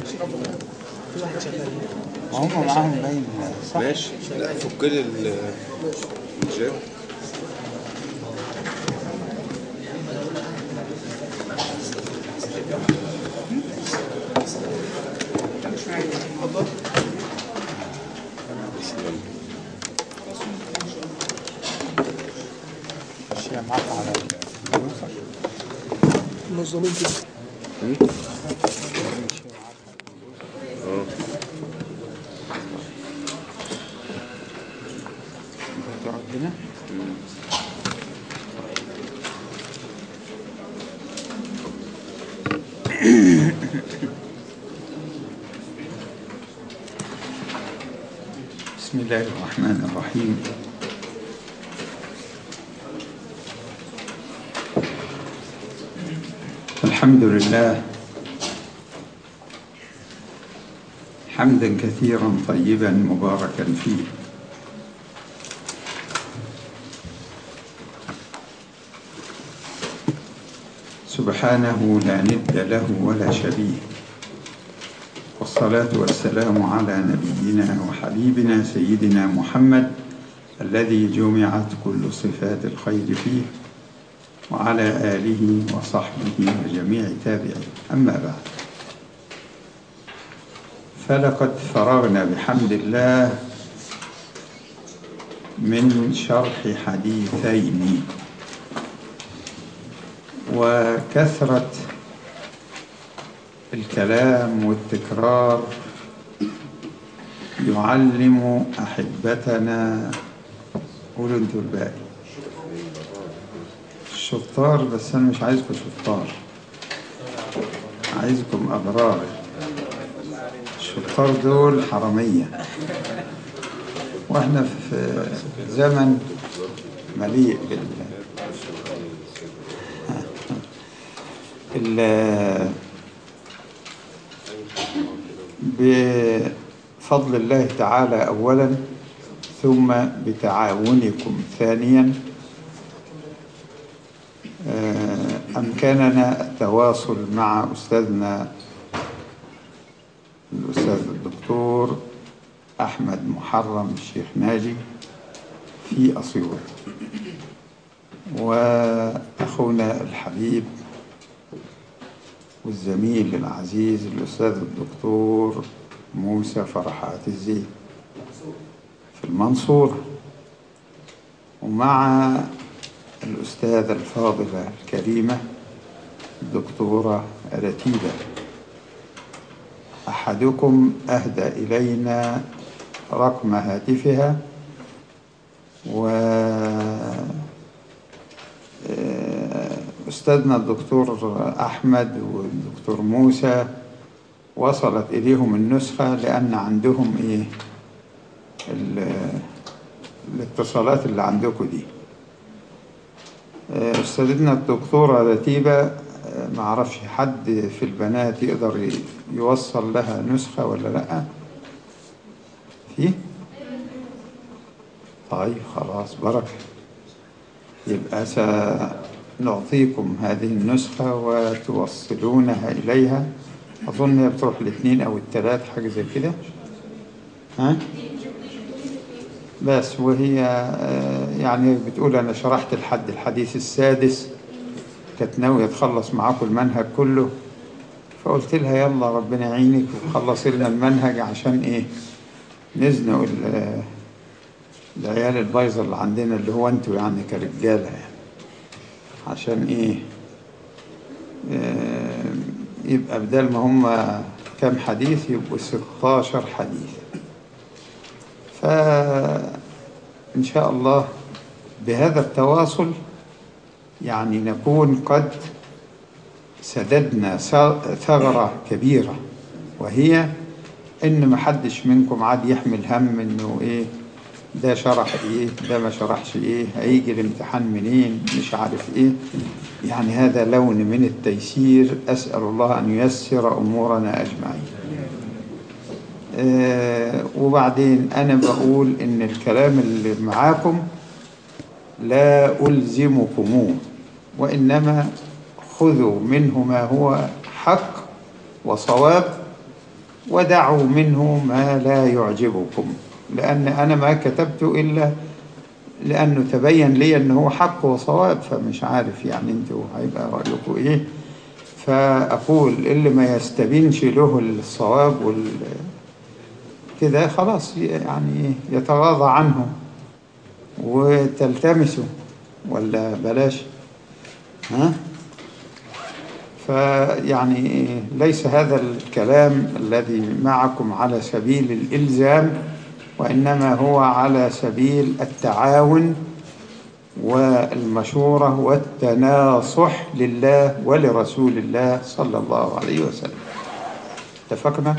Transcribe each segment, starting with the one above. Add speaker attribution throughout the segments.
Speaker 1: ما هم معاهم باين صح
Speaker 2: ماشي لا فك لي ال- الجاك
Speaker 1: الشيء معاك على النسخ
Speaker 3: منظمين كده
Speaker 1: تقعد هنا بسم الله الرحمن الرحيم الحمد لله حمدا كثيرا طيبا مباركا فيه سبحانه لا ند له ولا شبيه والصلاة والسلام على نبينا وحبيبنا سيدنا محمد الذي جمعت كل صفات الخير فيه وعلى آله وصحبه وجميع تابعيه أما بعد فلقد فرغنا بحمد الله من شرح حديثين وكثرة الكلام والتكرار يعلم أحبتنا قولوا انتوا الباقي الشطار بس أنا مش عايزكم شطار عايزكم أبرار الشطار دول حرامية واحنا في زمن مليء بال ال- بفضل الله تعالى أولا ثم بتعاونكم ثانيا آه، أمكننا التواصل مع أستاذنا الأستاذ الدكتور أحمد محرم الشيخ ناجي في أسيوط وأخونا الحبيب والزميل العزيز الأستاذ الدكتور موسى فرحات الزين في المنصورة ومع الأستاذة الفاضلة الكريمة الدكتورة رتيبة أحدكم أهدى إلينا رقم هاتفها و أستاذنا الدكتور أحمد والدكتور موسى وصلت إليهم النسخة لأن عندهم إيه ال- الاتصالات اللي عندكم دي آه، أستاذتنا الدكتورة رتيبة آه، معرفش حد في البنات يقدر ي- يوصل لها نسخة ولا لأ فيه طيب خلاص بركة يبقى سنعطيكم هذه النسخة وتوصلونها إليها أظن هي بتروح الاثنين أو الثلاث حاجة زي كده ها بس وهي آه، يعني بتقول أنا شرحت لحد الحديث السادس كانت ناوية تخلص معاكم المنهج كله فقلت لها يلا ربنا يعينك وخلص لنا المنهج عشان إيه نزنق ال- العيال البايظة اللي عندنا اللي هو انتوا يعني كرجالة يعني عشان ايه آه، يبقى بدل ما هم كام حديث يبقوا 16 حديث فإن شاء الله بهذا التواصل يعني نكون قد سددنا ثغرة كبيرة وهي إن محدش منكم عاد يحمل هم إنه إيه ده شرح إيه ده ما شرحش إيه هيجي الامتحان منين مش عارف إيه يعني هذا لون من التيسير أسأل الله أن ييسر أمورنا أجمعين آه وبعدين أنا بقول إن الكلام اللي معاكم لا ألزمكموه وإنما خذوا منه ما هو حق وصواب ودعوا منه ما لا يعجبكم لأن أنا ما كتبت إلا لأنه تبين لي أنه حق وصواب فمش عارف يعني أنتوا هيبقى رأيكم إيه فأقول اللي ما يستبينش له الصواب وال كده خلاص يعني يتغاضى عنه وتلتمسه ولا بلاش ها فيعني ليس هذا الكلام الذي معكم على سبيل الإلزام وإنما هو على سبيل التعاون والمشورة والتناصح لله ولرسول الله صلى الله عليه وسلم اتفقنا؟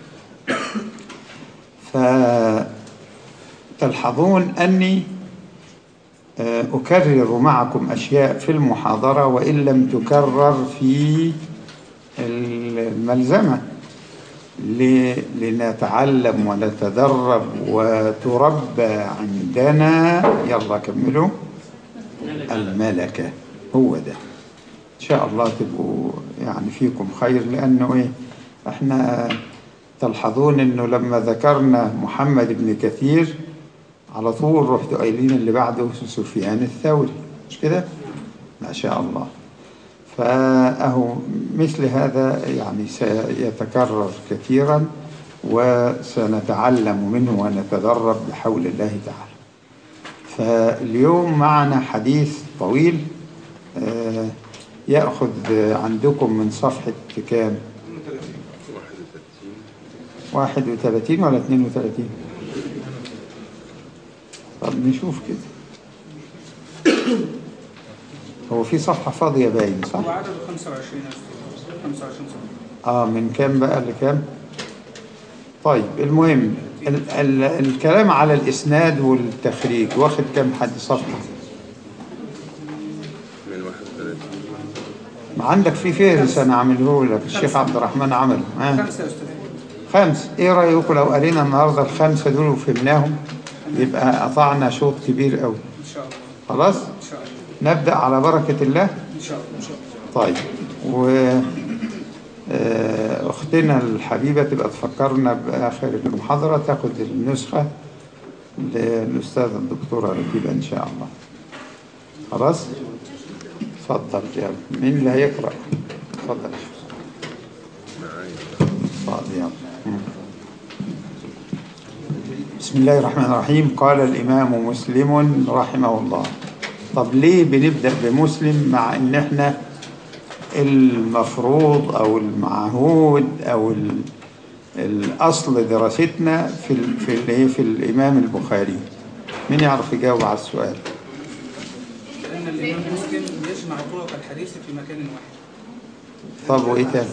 Speaker 1: فتلحظون أني آه، أكرر معكم أشياء في المحاضرة وإن لم تكرر في الملزمة ل- لنتعلم ونتدرب وتربى عندنا يلا كملوا الملكة هو ده إن شاء الله تبقوا يعني فيكم خير لأنه إيه إحنا تلحظون إنه لما ذكرنا محمد بن كثير على طول رحتوا قايلين اللي بعده سفيان الثوري مش كده؟ ما شاء الله فأهو مثل هذا يعني سيتكرر كثيرا وسنتعلم منه ونتدرب بحول الله تعالى فاليوم معنا حديث طويل آه، يأخذ عندكم من صفحة كام؟ 31 ولا 32 طب نشوف كده هو في صفحة فاضية باين صح؟
Speaker 4: هو عدد 25 يا أستاذ. 25 صفحة
Speaker 1: اه من كام بقى لكام؟ طيب المهم ال ال الكلام على الإسناد والتخريج واخد كام حد صفحة؟
Speaker 2: من 31
Speaker 1: ما عندك في فهرس أنا عامله لك الشيخ عبد الرحمن عمله آه.
Speaker 4: خمسة يا أستاذ
Speaker 1: خمس ايه رأيكم لو قرينا النهارده الخمسة دول وفهمناهم يبقى قطعنا شوط كبير قوي
Speaker 4: إن شاء الله
Speaker 1: خلاص
Speaker 4: إن شاء الله
Speaker 1: نبدأ على بركة الله
Speaker 4: إن شاء الله إن شاء الله
Speaker 1: طيب و آه، أختنا الحبيبة تبقى تفكرنا بآخر المحاضرة تاخد النسخة للأستاذة الدكتورة رتيبة إن شاء الله خلاص اتفضل يلا مين اللي هيقرأ اتفضل اتفضل يلا مم. بسم الله الرحمن الرحيم قال الإمام مسلم رحمه الله طب ليه بنبدأ بمسلم مع إن إحنا المفروض أو المعهود أو ال- الأصل دراستنا في ال في ال في الإمام البخاري مين يعرف يجاوب على السؤال
Speaker 4: لأن الإمام مسلم يجمع طرق الحديث في مكان واحد
Speaker 1: طب وإيه تاني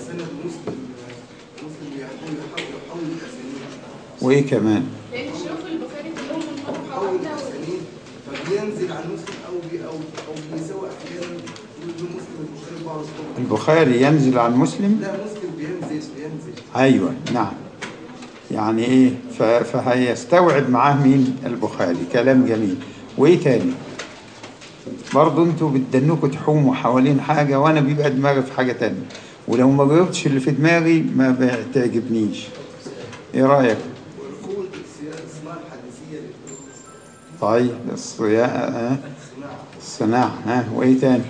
Speaker 1: وإيه كمان
Speaker 5: لأن شيوخ البخاري كلهم من طبقة واحدة
Speaker 6: فبينزل عن مسلم او بي او او بيساوي احيانا يقول مسلم البخاري بعض الطرق
Speaker 1: البخاري ينزل عن مسلم
Speaker 6: لا مسلم بينزل بينزل
Speaker 1: أيوة نعم يعني إيه ف- فهيستوعب معاه مين البخاري كلام جميل وإيه تاني برضه انتوا بتدنوكوا تحوموا حوالين حاجة وأنا بيبقى دماغي في حاجة تانية ولو ما جاوبتش اللي في دماغي ما بتعجبنيش إيه رأيك؟
Speaker 6: والقول الصناعه الحديثيه للفلوس
Speaker 1: طيب الصياعة ها الصناعة ها وإيه تاني؟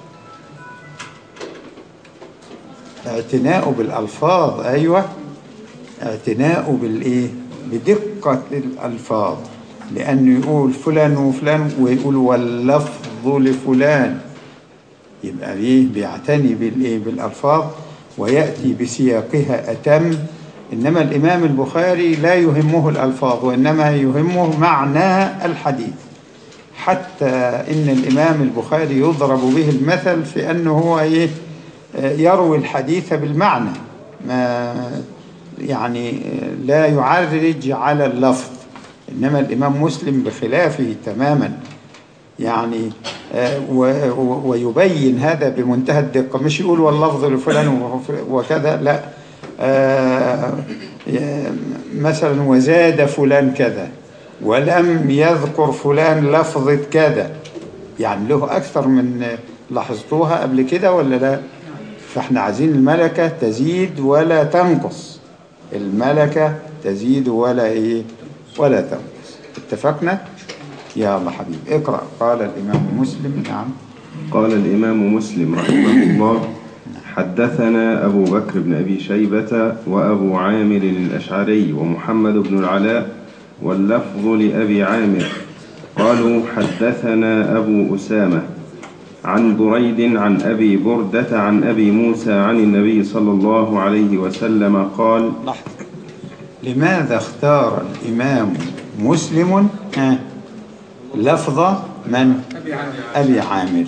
Speaker 1: اعتناءه بالألفاظ أيوة اعتناءه بالإيه؟ بدقة الألفاظ لأنه يقول فلان وفلان ويقول واللفظ لفلان يبقى ايه بيعتني بالايه بالالفاظ وياتي بسياقها اتم انما الامام البخاري لا يهمه الالفاظ وانما يهمه معنى الحديث حتى ان الامام البخاري يضرب به المثل في انه هو ايه آه، يروي الحديث بالمعنى ما يعني آه، لا يعرج على اللفظ انما الامام مسلم بخلافه تماما يعني آه، و- و- ويبين هذا بمنتهى الدقة مش يقول واللفظ لفلان وف- وكذا لا آه، ي- مثلا وزاد فلان كذا ولم يذكر فلان لفظة كذا يعني له أكثر من لاحظتوها قبل كده ولا لا فاحنا عايزين الملكة تزيد ولا تنقص الملكة تزيد ولا إيه ولا تنقص اتفقنا يا الله حبيبي اقرأ قال الإمام مسلم نعم
Speaker 7: قال الإمام مسلم رحمه الله حدثنا أبو بكر بن أبي شيبة وأبو عامر الأشعري ومحمد بن العلاء واللفظ لأبي عامر قالوا حدثنا أبو أسامة عن بريد عن أبي بردة عن أبي موسى عن النبي صلى الله عليه وسلم قال
Speaker 1: لحظة لماذا اختار الإمام مسلم ها، لفظ من
Speaker 4: أبي عامر
Speaker 1: أبي عامر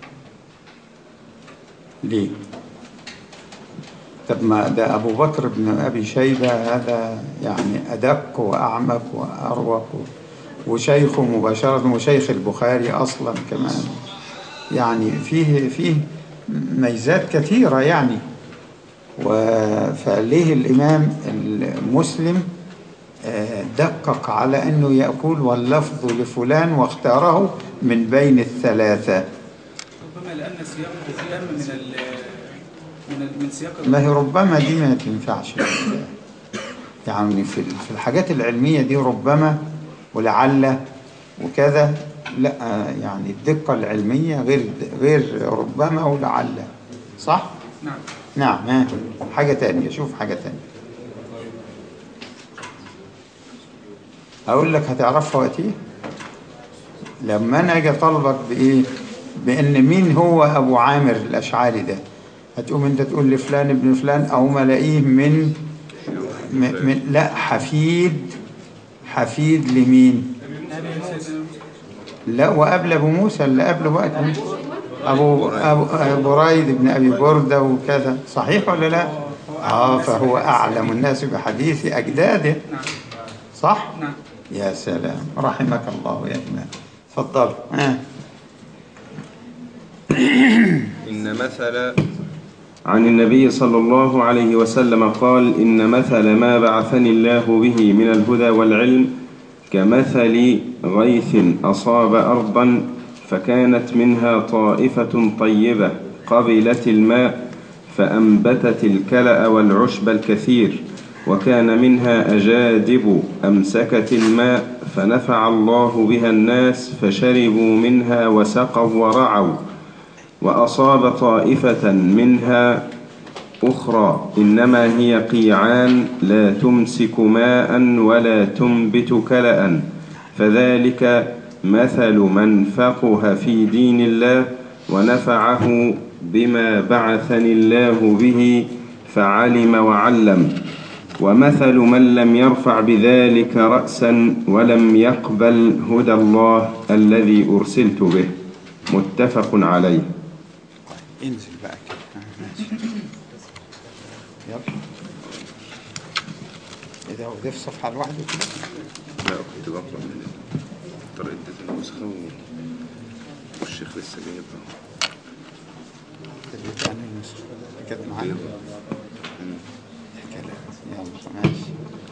Speaker 1: ليه طب ما ده أبو بكر بن أبي شيبة هذا يعني أدق وأعمق وأروق وشيخه مباشرة وشيخ البخاري أصلا كمان يعني فيه فيه ميزات كثيرة يعني و- فليه الإمام المسلم آه، دقق على أنه يقول واللفظ لفلان واختاره من بين الثلاثة
Speaker 4: ربما لأن سياقه أتم من ال من ال من سياق
Speaker 1: ما هي ربما دي ما تنفعش يعني في في الحاجات العلمية دي ربما ولعل وكذا لا آه، يعني الدقة العلمية غير غير ربما ولعل صح؟
Speaker 4: نعم
Speaker 1: نعم ها حاجة تانية شوف حاجة تانية أقول لك هتعرفها وقتي لما أنا أجي أطالبك بإيه بإن مين هو أبو عامر الأشعري ده هتقوم أنت تقول لي فلان ابن فلان أو ملاقيه من, من, من لا حفيد حفيد لمين لا وقبل أبو موسى اللي قبله بقى كان أبو, أبو, أبو رايد بن أبي بردة وكذا صحيح ولا لا؟ آه فهو أعلم الناس بحديث أجداده
Speaker 4: نعم
Speaker 1: صح؟
Speaker 4: نعم
Speaker 1: يا سلام رحمك الله يا إمام تفضل آه.
Speaker 2: إن مثل
Speaker 7: عن النبي صلى الله عليه وسلم قال إن مثل ما بعثني الله به من الهدى والعلم كمثل غيث أصاب أرضا فكانت منها طائفة طيبة قبلت الماء فأنبتت الكلأ والعشب الكثير وكان منها أجادب أمسكت الماء فنفع الله بها الناس فشربوا منها وسقوا ورعوا وأصاب طائفة منها أخرى إنما هي قيعان لا تمسك ماء ولا تنبت كلأ فذلك مثل من فقه في دين الله ونفعه بما بعثني الله به فعلم وعلم ومثل من لم يرفع بذلك رأسا ولم يقبل هدى الله الذي أرسلت به متفق عليه
Speaker 1: انزل بقى كده آه، ماشي يلا ايه ده هو ده في صفحة لوحده كده
Speaker 2: لا كنت بقرأ من طريقة النسخة و- والشيخ لسه جايبها
Speaker 1: تبقى عن النسخة اللي كانت معانا كلام يلا ماشي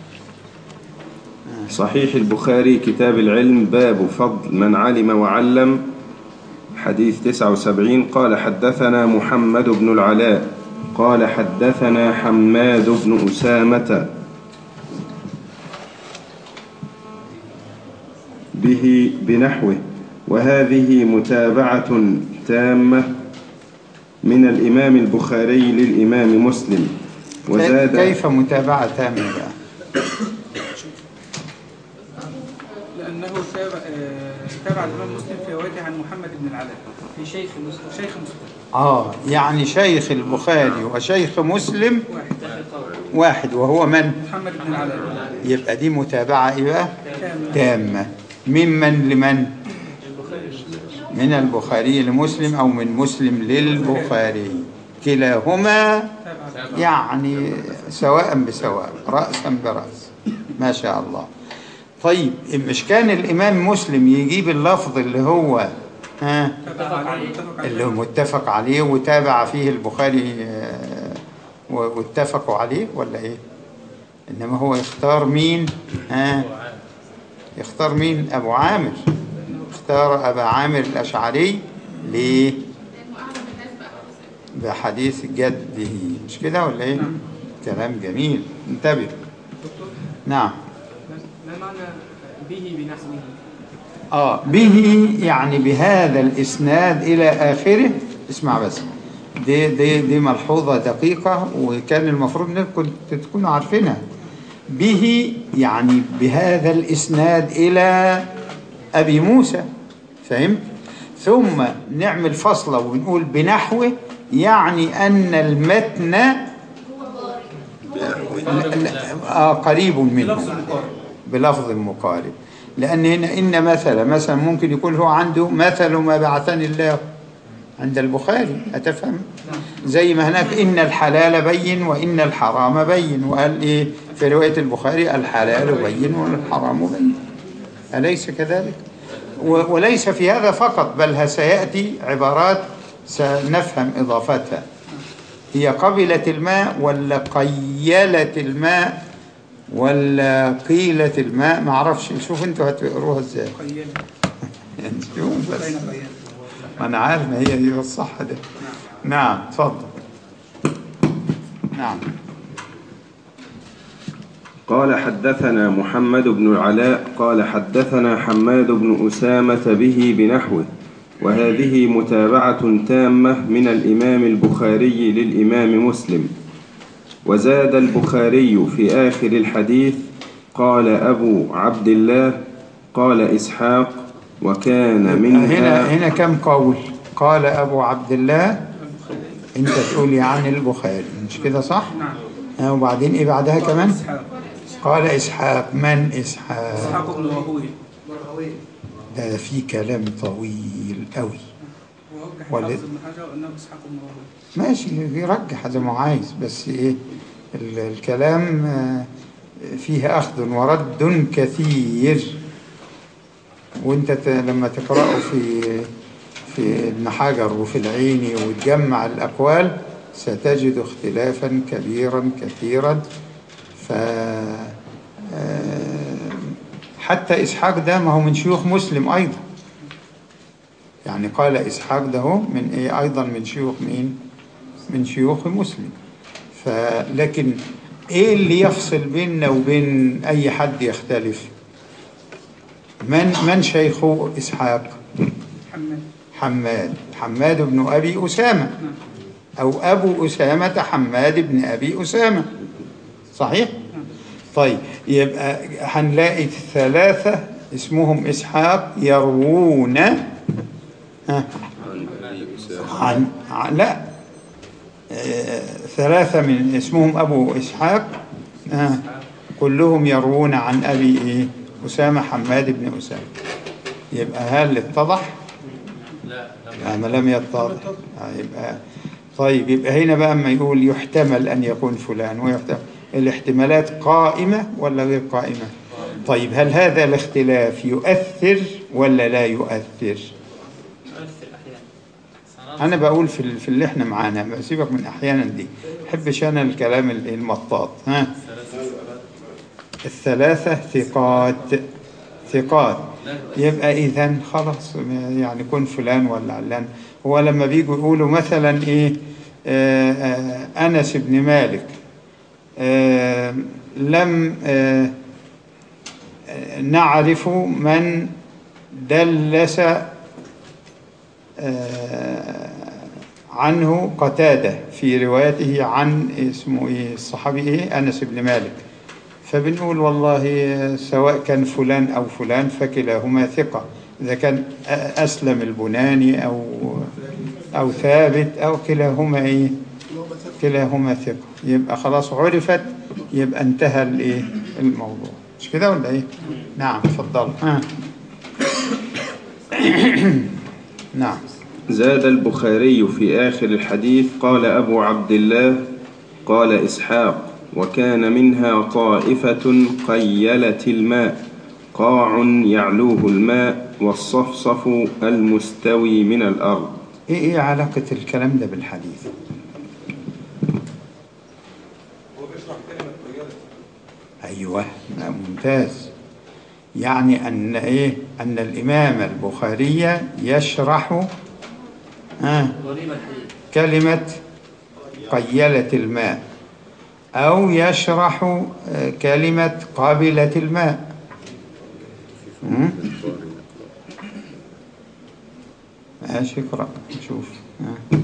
Speaker 7: صحيح البخاري كتاب العلم باب فضل من علم وعلم حديث 79 قال حدثنا محمد بن العلاء قال حدثنا حماد بن أسامة به بنحوه وهذه متابعة تامة من الإمام البخاري للإمام مسلم وزاد
Speaker 1: كيف متابعة تامة بقى
Speaker 4: لأنه تابع آه، تابع الإمام مسلم في روايته عن محمد بن العلاء في شيخ مسلم شيخ مسلم
Speaker 1: اه يعني شيخ البخاري وشيخ مسلم
Speaker 4: واحد
Speaker 1: واحد وهو من
Speaker 4: محمد بن العلاء
Speaker 1: يبقى دي متابعة ايه بقى
Speaker 4: تامة.
Speaker 1: تامة ممن لمن من البخاري لمسلم او من مسلم للبخاري كلاهما
Speaker 4: تابع
Speaker 1: يعني سواء بسواء رأسا برأس ما شاء الله طيب مش كان الإمام مسلم يجيب اللفظ اللي هو ها
Speaker 4: تابع عليه متفق عليه.
Speaker 1: اللي هو متفق عليه وتابع فيه البخاري آه، و- واتفقوا عليه ولا ايه انما هو يختار مين ها يختار مين ابو عامر اختار ابا عامر الاشعري ليه بحديث جده مش كده ولا ايه كلام جميل انتبه
Speaker 4: دكتور
Speaker 1: نعم
Speaker 4: ما- ما معنى به بنحوه
Speaker 1: آه به يعني بهذا الإسناد إلى آخره اسمع بس دي, دي, دي ملحوظة دقيقة وكان المفروض انكم تكونوا عارفينها به يعني بهذا الإسناد إلى أبي موسى فهمت؟ ثم نعمل فصلة ونقول بنحوه يعني أن المتن آه قريب منه بلفظ مقارب لأن هنا إن مثلا مثلا ممكن يكون هو عنده مثل ما بعثني الله عند البخاري أتفهم زي ما هناك إن الحلال بين وإن الحرام بين وقال إيه في رواية البخاري الحلال بين والحرام بين أليس كذلك و- وليس في هذا فقط بل سيأتي عبارات سنفهم إضافتها هي قبلت الماء ولا قيلت الماء ولا قيلت الماء ما اعرفش شوف انتوا هتقروها ازاي
Speaker 4: قيل
Speaker 1: يعني شوف بس
Speaker 4: بين قيل
Speaker 1: ما انا عارف ما هي دي الصح ده نعم اتفضل نعم
Speaker 7: قال حدثنا محمد بن العلاء قال حدثنا حماد بن أسامة به بنحوه وهذه متابعة تامة من الإمام البخاري للإمام مسلم وزاد البخاري في آخر الحديث قال أبو عبد الله قال إسحاق وكان
Speaker 1: هنا
Speaker 7: منها
Speaker 1: هنا كم قول قال ابو عبد الله انت تقولي عن البخاري مش كده صح
Speaker 4: نعم
Speaker 1: ها وبعدين ايه بعدها كمان
Speaker 4: إسحاق
Speaker 1: قال اسحاق من اسحاق
Speaker 4: إسحاق بن راهويه
Speaker 6: مرهوية
Speaker 1: ده في كلام طويل قوي
Speaker 4: ووجه
Speaker 1: ولا-
Speaker 4: حافظ ابن حجر أنه إسحاق بن راهويه
Speaker 1: ماشي يرجح زي ما عايز بس ايه ال- الكلام آه، فيه اخذ ورد كثير وانت ت- لما تقراه في في ابن حجر وفي العيني وتجمع الاقوال ستجد اختلافا كبيرا كثيرا ف آه، حتى اسحاق ده ما هو من شيوخ مسلم ايضا يعني قال اسحاق ده هو من ايه ايضا من شيوخ مين من شيوخ مسلم فلكن ايه اللي يفصل بيننا وبين اي حد يختلف من من شيخه اسحاق
Speaker 4: محمد
Speaker 1: حماد حماد بن ابي اسامه او ابو اسامه حماد بن ابي اسامه صحيح طيب يبقى هنلاقي ثلاثه اسمهم اسحاق يروون ها
Speaker 2: عن أبي أسامة
Speaker 1: عن عن- لا آه، ثلاثة من اسمهم أبو إسحاق آه، كلهم يروون عن أبي إيه؟ أسامة حماد بن أسامة يبقى هل اتضح؟ لا ما لم يتضح آه، يبقى طيب يبقى هنا بقى اما يقول يحتمل أن يكون فلان ويحتمل الاحتمالات قائمة ولا غير قائمة؟ طيب هل هذا الاختلاف يؤثر ولا لا يؤثر؟ انا بقول في ال- في اللي احنا معانا بسيبك من احيانا دي حبش انا الكلام ال- المطاط ها الثلاثه ثقات ثقات يبقى اذا خلاص يعني كن فلان ولا علان هو لما بيجوا يقولوا مثلا ايه آه آه انس بن مالك آه لم آه آه، نعرف من دلس آه، عنه قتادة في روايته عن اسمه ايه الصحابي ايه انس بن مالك فبنقول والله سواء كان فلان او فلان فكلاهما ثقة اذا كان أ- اسلم البناني او او ثابت او كلاهما ايه كلاهما ثقة يبقى خلاص عرفت يبقى انتهى الايه الموضوع مش كده ولا ايه نعم اتفضل ها نعم
Speaker 7: زاد البخاري في آخر الحديث قال أبو عبد الله قال إسحاق وكان منها طائفة قيلت الماء قاع يعلوه الماء والصفصف المستوي من الأرض
Speaker 1: ايه ايه علاقة الكلام ده بالحديث؟ ايوه لا، ممتاز يعني ان ايه ان الامام البخاري يشرح آه كلمة قيلت الماء أو يشرح آه، كلمة قابلة الماء مم؟ ماشي اقرأ نشوف آه.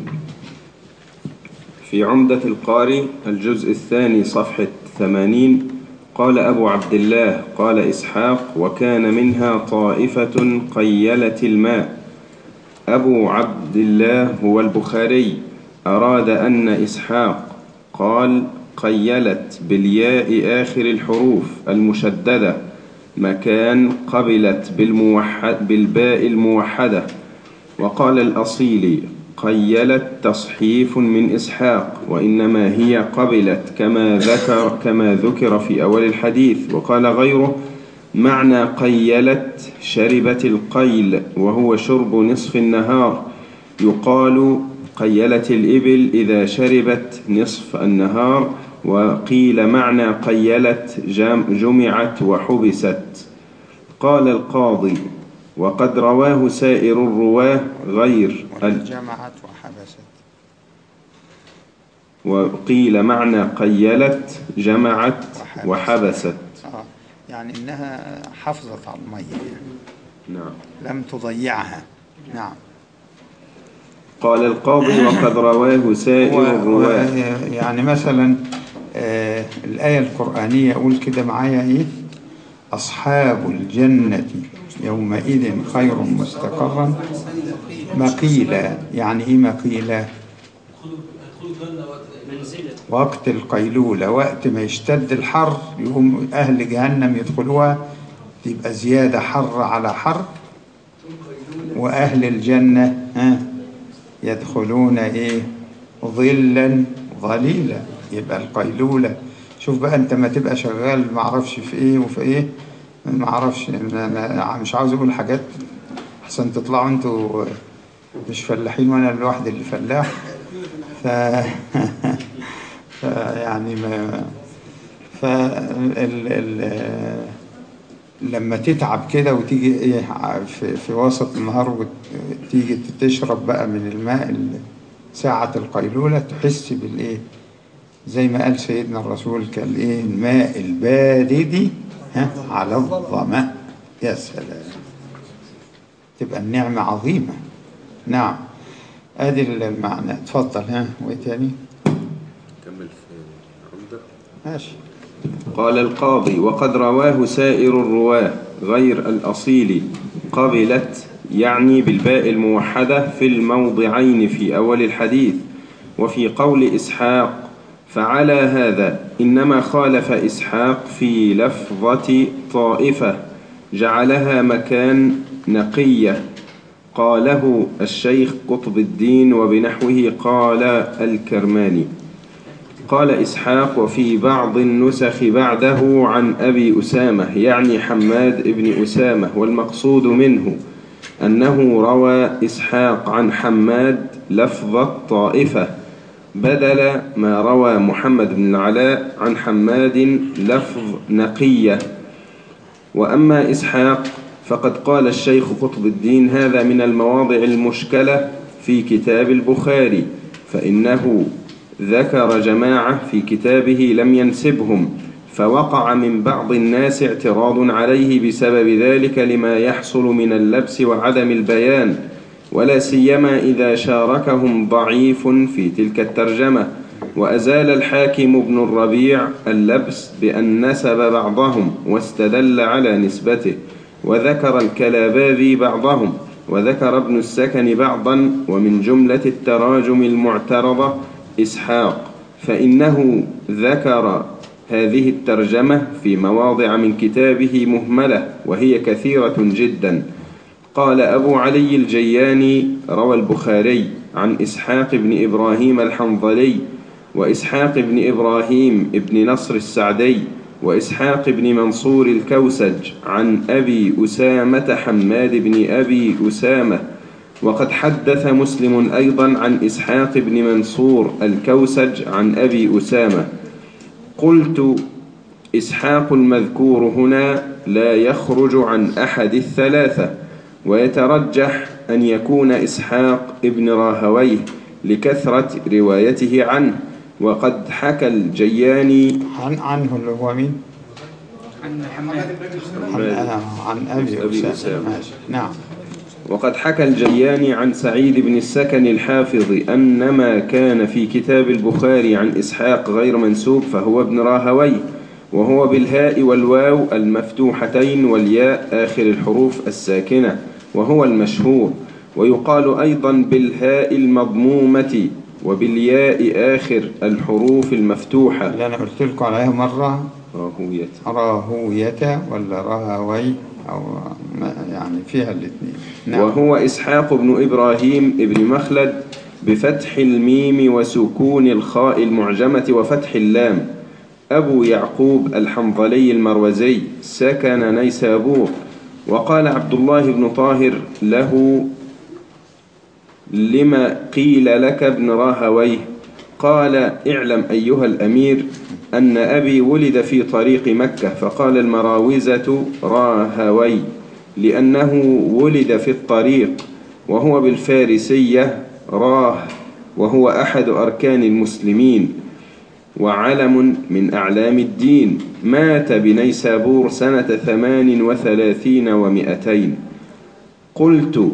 Speaker 7: في عمدة القاري الجزء الثاني صفحة ثمانين قال أبو عبد الله قال إسحاق وكان منها طائفة قيلت الماء أبو عبد الله هو البخاري أراد أن إسحاق قال قيلت بالياء آخر الحروف المشددة مكان قبلت بالموحد بالباء الموحدة وقال الأصيلي قيلت تصحيف من إسحاق وإنما هي قبلت كما ذكر كما ذكر في أول الحديث وقال غيره معنى قيلت شربت القيل وهو شرب نصف النهار يقال قيلت الإبل إذا شربت نصف النهار وقيل معنى قيلت جم- جمعت وحبست قال القاضي وقد رواه سائر الرواه غير ال-
Speaker 1: جمعت وحبست
Speaker 7: وقيل معنى قيلت جمعت وحبست
Speaker 1: آه. يعني إنها حافظت على المية يعني.
Speaker 7: نعم
Speaker 1: لم تضيعها نعم
Speaker 7: قال القاضي وقد رواه سائر
Speaker 1: و-
Speaker 7: الرواه
Speaker 1: و- يعني مثلا آه الآية القرآنية أقول كده معايا إيه أصحاب الجنة يومئذ خير مستقرا مقيلة يعني إيه مقيلة وقت القيلولة وقت ما يشتد الحر يقوم أهل جهنم يدخلوها تبقى زيادة حر على حر وأهل الجنة ها يدخلون إيه ظلا ظليلا يبقى القيلولة شوف بقى أنت ما تبقى شغال معرفش في إيه وفي إيه معرفش أنا أنا مش عاوز أقول حاجات أحسن تطلعوا أنتوا مش فلاحين وأنا الواحد اللي فلاح ف... فيعني ما ف ال... ال... لما تتعب كده وتيجي ايه ع- في, في وسط النهار وتيجي تشرب بقى من الماء ال- ساعة القيلولة تحس بالايه زي ما قال سيدنا الرسول كان ايه الماء البارد ها على الظمأ يا سلام تبقى النعمة عظيمة نعم ادي المعنى اتفضل ها وايه تاني
Speaker 2: كمل في عمدة
Speaker 1: ماشي
Speaker 7: قال القاضي وقد رواه سائر الرواه غير الأصيل قبلت يعني بالباء الموحدة في الموضعين في أول الحديث وفي قول إسحاق فعلى هذا إنما خالف إسحاق في لفظة طائفة جعلها مكان نقية قاله الشيخ قطب الدين وبنحوه قال الكرماني قال إسحاق وفي بعض النسخ بعده عن أبي أسامة يعني حماد بن أسامة والمقصود منه أنه روى إسحاق عن حماد لفظ الطائفة بدل ما روى محمد بن العلاء عن حماد لفظ نقية وأما إسحاق فقد قال الشيخ قطب الدين هذا من المواضع المشكلة في كتاب البخاري فإنه ذكر جماعة في كتابه لم ينسبهم فوقع من بعض الناس اعتراض عليه بسبب ذلك لما يحصل من اللبس وعدم البيان ولا سيما إذا شاركهم ضعيف في تلك الترجمة وأزال الحاكم ابن الربيع اللبس بأن نسب بعضهم واستدل على نسبته وذكر الكلاباذي بعضهم وذكر ابن السكن بعضا ومن جملة التراجم المعترضة إسحاق فإنه ذكر هذه الترجمة في مواضع من كتابه مهملة وهي كثيرة جدا قال أبو علي الجياني روى البخاري عن إسحاق بن إبراهيم الحنظلي وإسحاق بن إبراهيم بن نصر السعدي وإسحاق بن منصور الكوسج عن أبي أسامة حماد بن أبي أسامة وقد حدث مسلم أيضا عن إسحاق بن منصور الكوسج عن أبي أسامة قلت إسحاق المذكور هنا لا يخرج عن أحد الثلاثة ويترجح أن يكون إسحاق ابن راهويه لكثرة روايته عنه وقد حكى الجياني
Speaker 1: عن عنه اللي هو مين؟
Speaker 4: عن حماد
Speaker 1: عن, آه، عن أبي
Speaker 7: أبي
Speaker 1: أسامة
Speaker 7: أسامة.
Speaker 1: ماشي. نعم
Speaker 7: وقد حكى الجياني عن سعيد بن السكن الحافظ أن ما كان في كتاب البخاري عن إسحاق غير منسوب فهو ابن راهوي وهو بالهاء والواو المفتوحتين والياء آخر الحروف الساكنة وهو المشهور ويقال أيضا بالهاء المضمومة وبالياء آخر الحروف المفتوحة
Speaker 1: اللي أنا قلت لكم عليها مرة
Speaker 7: راهوية
Speaker 1: راهوية ولا راهوي أو ما- يعني فيها الاثنين نعم
Speaker 7: وهو إسحاق بن إبراهيم ابن مخلد بفتح الميم وسكون الخاء المعجمة وفتح اللام أبو يعقوب الحنظلي المروزي سكن نيسابور وقال عبد الله بن طاهر له لما قيل لك ابن راهويه قال اعلم أيها الأمير أن أبي ولد في طريق مكة فقال المراوزة راهوي لأنه ولد في الطريق وهو بالفارسية راه وهو أحد أركان المسلمين وعلم من أعلام الدين مات بنيسابور سنة ثمان وثلاثين ومئتين قلت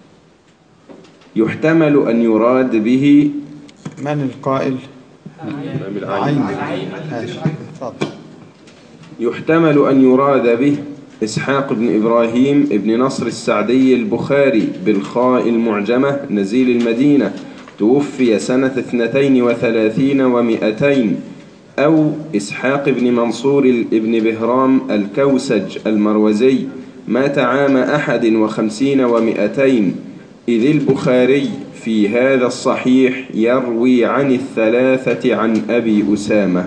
Speaker 7: يحتمل أن يراد به
Speaker 1: من القائل؟ عين
Speaker 7: العين
Speaker 1: ماشي اتفضل
Speaker 7: يحتمل أن يراد به إسحاق بن إبراهيم بن نصر السعدي البخاري بالخاء المعجمة نزيل المدينة توفي سنة اثنتين وثلاثين ومئتين أو إسحاق بن منصور بن بهرام الكوسج المروزي مات عام أحد وخمسين ومئتين إذ البخاري في هذا الصحيح يروي عن الثلاثة عن أبي أسامة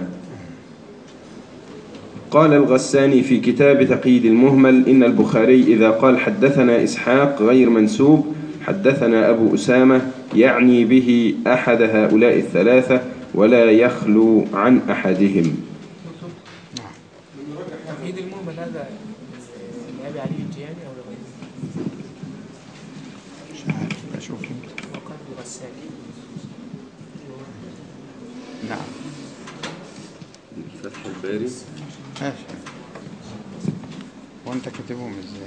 Speaker 7: قال الغساني في كتاب تقييد المهمل إن البخاري إذا قال حدثنا إسحاق غير منسوب حدثنا أبو أسامة يعني به أحد هؤلاء الثلاثة ولا يخلو عن أحدهم
Speaker 3: تقييد المهمل هذا لأبي علي الجياني أو لغيره
Speaker 1: مش عارف أشوف انت
Speaker 3: وقال الغساني
Speaker 1: نعم
Speaker 7: فتح الباري
Speaker 1: ماشي وانت كاتبهم ازاي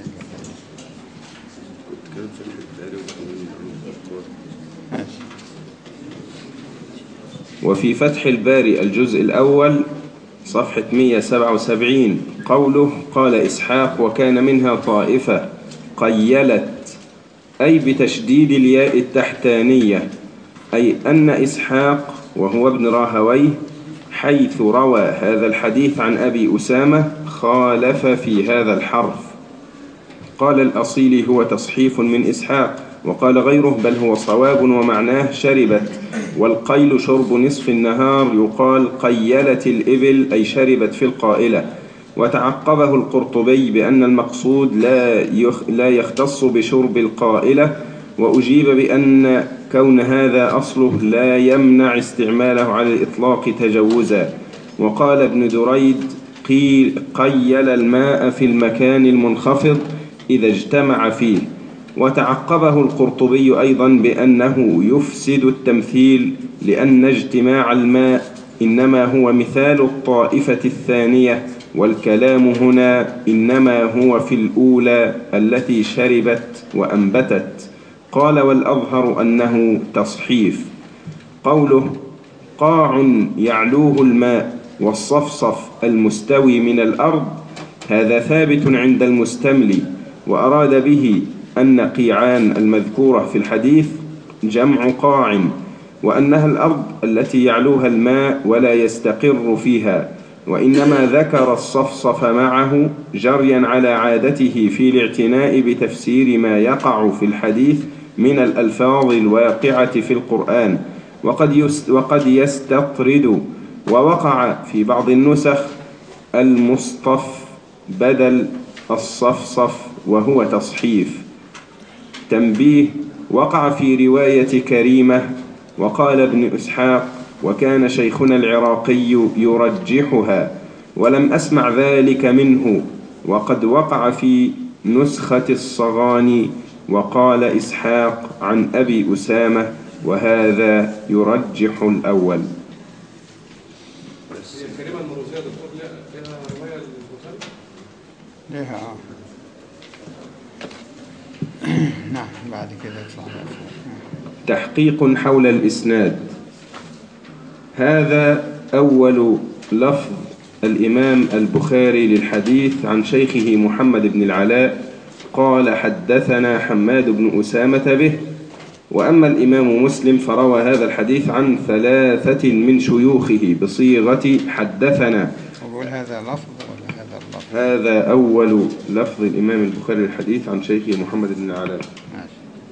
Speaker 7: كتاب فتح الباري
Speaker 1: ماشي
Speaker 7: وفي فتح الباري الجزء الأول صفحة 177 قوله قال إسحاق وكان منها طائفة قيلت أي بتشديد الياء التحتانية أي أن إسحاق وهو ابن راهويه حيث روى هذا الحديث عن أبي أسامة خالف في هذا الحرف قال الأصيل هو تصحيف من إسحاق وقال غيره بل هو صواب ومعناه شربت والقيل شرب نصف النهار يقال قيلت الإبل أي شربت في القائلة وتعقبه القرطبي بأن المقصود لا يخ لا يختص بشرب القائلة وأجيب بأن كون هذا أصله لا يمنع استعماله على الإطلاق تجوزا وقال ابن دريد قيل قيل الماء في المكان المنخفض إذا اجتمع فيه وتعقبه القرطبي أيضا بأنه يفسد التمثيل لأن اجتماع الماء إنما هو مثال الطائفة الثانية والكلام هنا إنما هو في الأولى التي شربت وأنبتت قال والأظهر أنه تصحيف قوله قاع يعلوه الماء والصفصف المستوي من الأرض هذا ثابت عند المستملي وأراد به أن قيعان المذكورة في الحديث جمع قاع وأنها الأرض التي يعلوها الماء ولا يستقر فيها وإنما ذكر الصفصف معه جريا على عادته في الاعتناء بتفسير ما يقع في الحديث من الألفاظ الواقعة في القرآن وقد, يست وقد يستطرد ووقع في بعض النسخ المصطف بدل الصفصف وهو تصحيف تنبيه وقع في رواية كريمة وقال ابن إسحاق وكان شيخنا العراقي يرجحها ولم أسمع ذلك منه وقد وقع في نسخة الصغاني وقال إسحاق عن أبي أسامة وهذا يرجح الأول
Speaker 1: ليها اه نعم بعد كده يطلع بقى فوق.
Speaker 7: تحقيق حول الإسناد هذا أول لفظ الإمام البخاري للحديث عن شيخه محمد بن العلاء قال حدثنا حماد بن أسامة به وأما الإمام مسلم فروى هذا الحديث عن ثلاثة من شيوخه بصيغة حدثنا
Speaker 1: وبقول هذا لفظ ولا هذا اللفظ
Speaker 7: هذا أول لفظ الإمام البخاري للحديث عن شيخه محمد بن العلاء
Speaker 1: ماشي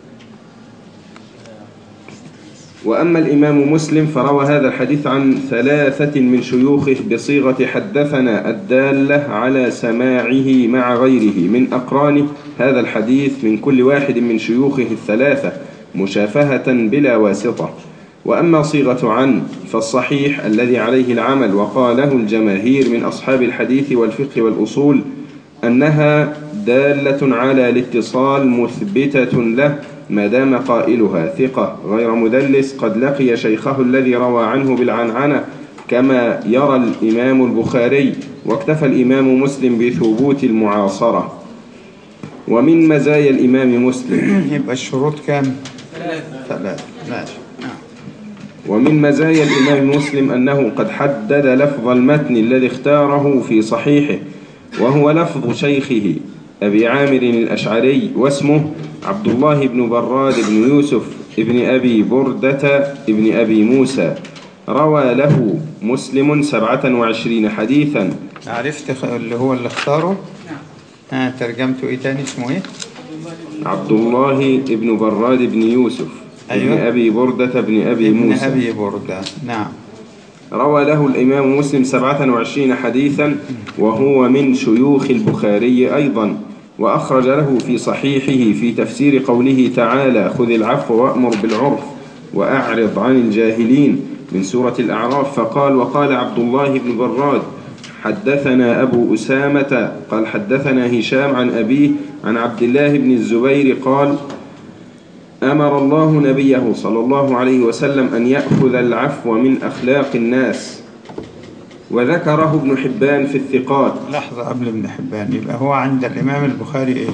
Speaker 7: وأما الإمام مسلم فروى هذا الحديث عن ثلاثة من شيوخه بصيغة حدثنا الدالة على سماعه مع غيره من أقرانه هذا الحديث من كل واحد من شيوخه الثلاثة مشافهة بلا واسطة وأما صيغة عن فالصحيح الذي عليه العمل وقاله الجماهير من أصحاب الحديث والفقه والأصول أنها دالة على الاتصال مثبتة له ما دام قائلها ثقة غير مدلس قد لقي شيخه الذي روى عنه بالعنعنة كما يرى الإمام البخاري واكتفى الإمام مسلم بثبوت المعاصرة ومن مزايا الإمام مسلم
Speaker 1: يبقى الشروط كام؟ ثلاثة ماشي نعم
Speaker 7: ومن مزايا الإمام مسلم أنه قد حدد لفظ المتن الذي اختاره في صحيحه وهو لفظ شيخه أبي عامر الأشعري واسمه عبد الله بن براد بن يوسف ابن أبي بردة ابن أبي موسى روى له مسلم سبعة وعشرين حديثا
Speaker 1: عرفت خ- اللي هو اللي اختاره؟
Speaker 4: نعم
Speaker 1: ها ترجمته ايه تاني اسمه ايه؟
Speaker 7: عبد الله بن براد بن يوسف ابن
Speaker 1: أيوة.
Speaker 7: أبي بردة بن أبي
Speaker 1: ابن
Speaker 7: موسى
Speaker 1: أبي بردة نعم
Speaker 7: روى له الإمام مسلم سبعة وعشرين حديثا وهو من شيوخ البخاري أيضا وأخرج له في صحيحه في تفسير قوله تعالى خذ العفو وأمر بالعرف وأعرض عن الجاهلين من سورة الأعراف فقال وقال عبد الله بن براد حدثنا أبو أسامة قال حدثنا هشام عن أبيه عن عبد الله بن الزبير قال أمر الله نبيه صلى الله عليه وسلم أن يأخذ العفو من أخلاق الناس وذكره ابن حبان في الثقات
Speaker 1: لحظة قبل ابن حبان يبقى هو عند الإمام البخاري ايه؟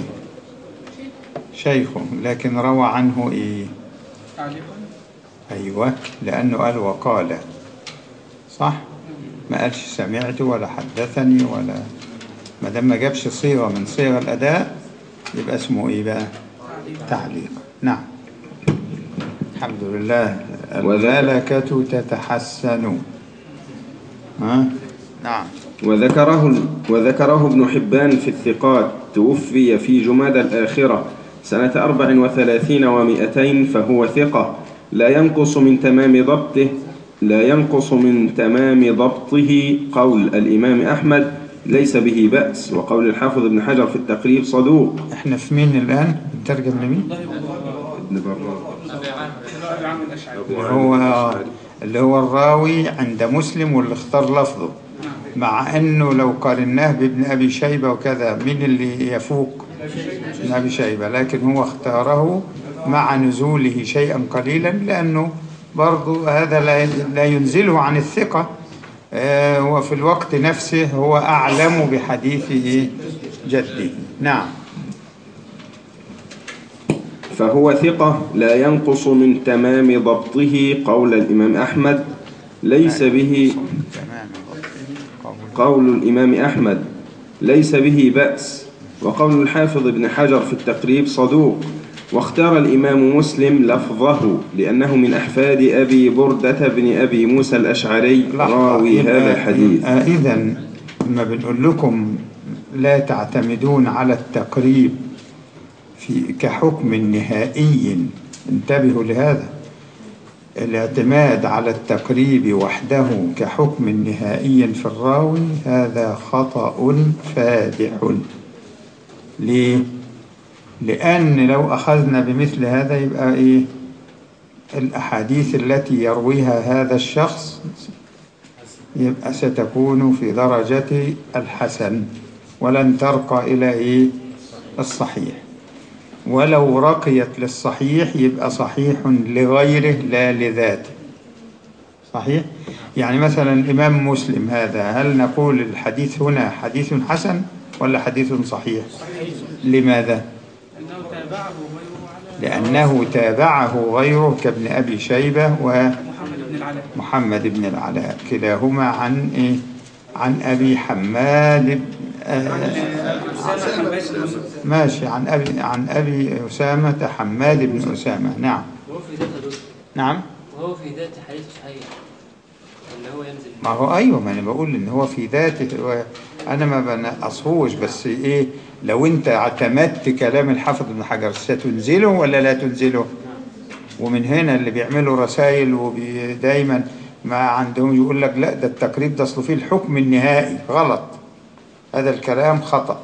Speaker 1: شيخه لكن روى عنه ايه؟
Speaker 4: تعليقا
Speaker 1: أيوة لأنه قال وقال صح؟ ما قالش سمعت ولا حدثني ولا ما دام ما جابش صيغة من صيغ الأداء يبقى اسمه إيه بقى؟ تعليق نعم الحمد لله الملكة تتحسن ها؟ نعم
Speaker 7: وذكره وذكره ابن حبان في الثقات توفي في جماد الآخرة سنة أربع وثلاثين ومائتين فهو ثقة لا ينقص من تمام ضبطه لا ينقص من تمام ضبطه قول الإمام أحمد ليس به بأس وقول الحافظ ابن حجر في التقريب صدوق
Speaker 1: احنا في مين الآن؟ بنترجم لمين؟
Speaker 7: ابن براد
Speaker 4: أبي عامر الأشعري
Speaker 1: اللي هو اللي هو الراوي عند مسلم واللي اختار لفظه مع انه لو قارناه بابن ابي شيبه وكذا مين اللي يفوق ابن ابي شيبه لكن هو اختاره مع نزوله شيئا قليلا لانه برضو هذا لا لا ينزله عن الثقه آه، وفي الوقت نفسه هو اعلم بحديث إيه؟ جده نعم
Speaker 7: فهو ثقة لا ينقص من تمام ضبطه قول الإمام أحمد ليس به
Speaker 1: تمام قول
Speaker 7: قول الإمام أحمد ليس به بأس وقول الحافظ ابن حجر في التقريب صدوق واختار الإمام مسلم لفظه لأنه من أحفاد أبي بردة بن أبي موسى الأشعري راوي هذا الحديث
Speaker 1: إذا لما بنقول لكم لا تعتمدون على التقريب في كحكم نهائي انتبهوا لهذا الاعتماد على التقريب وحده كحكم نهائي في الراوي هذا خطأ فادح ليه؟ لأن لو أخذنا بمثل هذا يبقى إيه؟ الأحاديث التي يرويها هذا الشخص يبقى ستكون في درجة الحسن ولن ترقى إلى إيه؟ الصحيح ولو رقيت للصحيح يبقى صحيح لغيره لا لذاته صحيح يعني مثلا الإمام مسلم هذا هل نقول الحديث هنا حديث حسن ولا حديث صحيح لماذا
Speaker 4: أنه تابعه غيره على
Speaker 1: لأنه تابعه غيره كابن أبي شيبة
Speaker 4: محمد بن العلاء
Speaker 1: ومحمد بن العلاء كلاهما عن إيه؟ عن أبي حماد بن- آه،
Speaker 4: أسامة حماد بن مسلم.
Speaker 1: ماشي عن أبي عن أبي أسامة حماد بن أسامة نعم
Speaker 8: وهو في ذات دكتور
Speaker 1: نعم
Speaker 8: وهو في ذات حديث صحيح اللي هو ينزل
Speaker 1: ما هو ايوه ما انا بقول ان هو في ذاته هو انا ما بنقصهوش بس ايه لو انت اعتمدت كلام الحافظ ابن حجر ستنزله ولا لا تنزله ومن هنا اللي بيعملوا رسائل ودايما ما عندهم يقول لك لا ده التقريب ده اصله فيه الحكم النهائي غلط هذا الكلام خطأ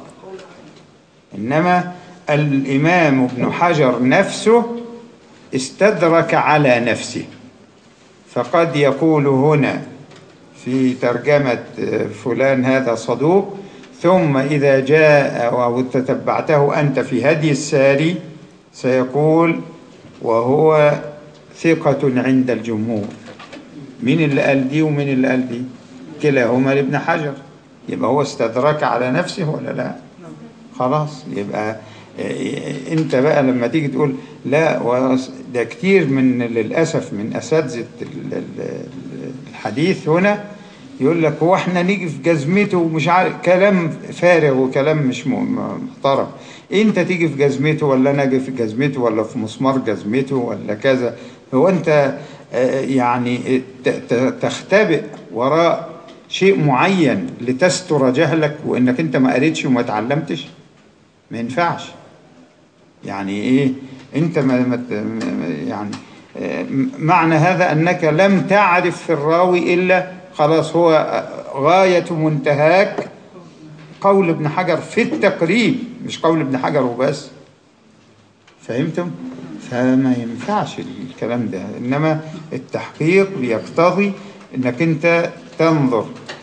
Speaker 1: انما الامام ابن حجر نفسه استدرك على نفسه فقد يقول هنا في ترجمة فلان هذا صدوق ثم إذا جاء أو تتبعته أنت في هدي الساري سيقول وهو ثقة عند الجمهور مين اللي قال دي ومين اللي قال دي كلاهما لابن حجر يبقى هو استدرك على نفسه ولا لا خلاص يبقى إيه، انت بقى لما تيجي تقول لا وص- ده كتير من للاسف من اساتذه ال- ال- الحديث هنا يقول لك هو احنا نيجي في جزمته ومش عارف كلام فارغ وكلام مش م- م- محترم انت تيجي في جزمته ولا انا اجي في جزمته ولا في مسمار جزمته ولا كذا هو انت آه، يعني ت- ت- تختبئ وراء شيء معين لتستر جهلك وانك انت ما قريتش وما اتعلمتش ما ينفعش يعني ايه انت ما ما ت- ما- يعني آه، معنى هذا انك لم تعرف في الراوي الا خلاص هو آه، غايه منتهاك قول ابن حجر في التقريب مش قول ابن حجر وبس فهمتم فما ينفعش الكلام ده انما التحقيق بيقتضي انك انت تنظر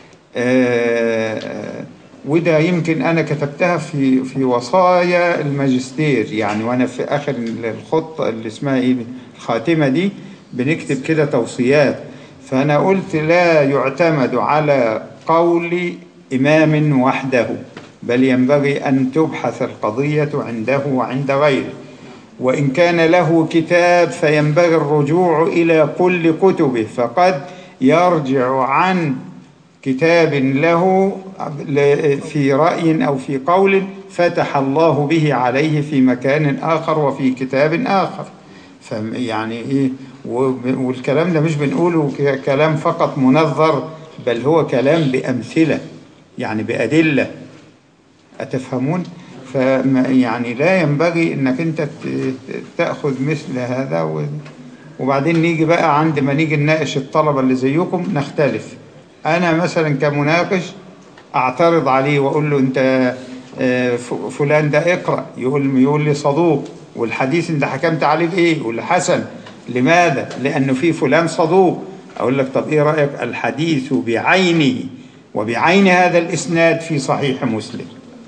Speaker 1: آه، آه، وده يمكن انا كتبتها في في وصايا الماجستير يعني وانا في اخر الخطه اللي اسمها ايه الخاتمه دي بنكتب كده توصيات فانا قلت لا يعتمد على قول امام وحده بل ينبغي ان تبحث القضيه عنده وعند غيره وإن كان له كتاب فينبغي الرجوع إلى كل كتبه فقد يرجع عن كتاب له ل- في رأي أو في قول فتح الله به عليه في مكان آخر وفي كتاب آخر فم- يعني إيه وب- والكلام ده مش بنقوله ك- كلام فقط منظر بل هو كلام بأمثلة يعني بأدلة أتفهمون؟ فما يعني لا ينبغي انك انت ت- ت- تاخذ مثل هذا و- وبعدين نيجي بقى عند ما نيجي نناقش الطلبه اللي زيكم نختلف انا مثلا كمناقش اعترض عليه واقول له انت آه، ف- فلان ده اقرا يقول يقول لي صدوق والحديث انت حكمت عليه بايه يقول لي حسن لماذا لانه في فلان صدوق اقول لك طب ايه رايك الحديث بعينه وبعين هذا الاسناد في صحيح مسلم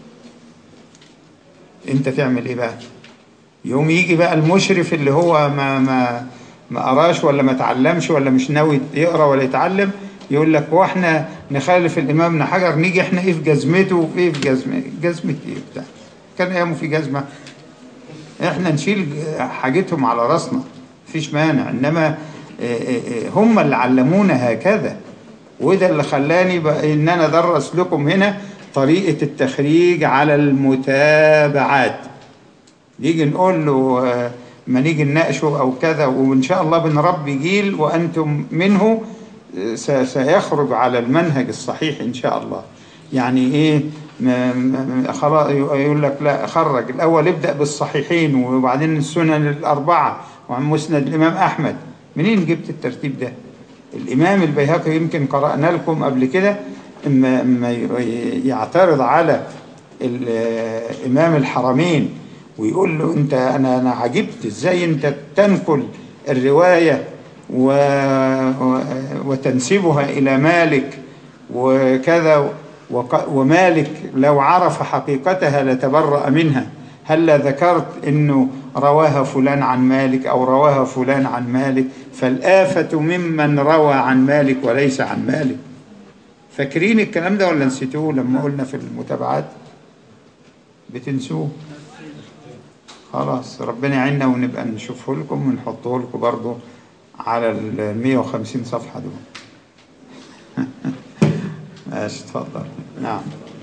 Speaker 1: انت تعمل ايه بقى يوم يجي بقى المشرف اللي هو ما ما ما قراش ولا ما تعلمش ولا مش ناوي يقرا ولا يتعلم يقول لك هو احنا نخالف الامام ابن حجر نيجي احنا ايه في جزمته وايه في جزمه جزمه ايه بتاع كان ايامه في جزمه احنا نشيل حاجتهم على راسنا مفيش مانع انما اه، اه، اه، هم اللي علمونا هكذا وده اللي خلاني بقى ان انا ادرس لكم هنا طريقه التخريج على المتابعات نيجي نقول له آه، ما نيجي نناقشه او كذا وان شاء الله بنربي جيل وانتم منه آه، س- سيخرج على المنهج الصحيح ان شاء الله يعني ايه ما- ما- خلاص يقول لك لا خرج الاول ابدا بالصحيحين وبعدين السنن الاربعه وعن مسند الامام احمد منين جبت الترتيب ده الامام البيهقي يمكن قرانا لكم قبل كده اما اما ي- يعترض على ال- امام الحرمين ويقول له انت انا انا عجبت ازاي انت تنقل الروايه و و- وتنسبها الى مالك وكذا وق- ومالك لو عرف حقيقتها لتبرأ منها هلا ذكرت انه رواها فلان عن مالك او رواها فلان عن مالك فالآفة ممن روى عن مالك وليس عن مالك فاكرين الكلام ده ولا نسيتوه لما قلنا في المتابعات بتنسوه خلاص ربنا يعيننا ونبقى نشوفه لكم ونحطه لكم برضو على ال 150 صفحة دول ماشي اتفضل نعم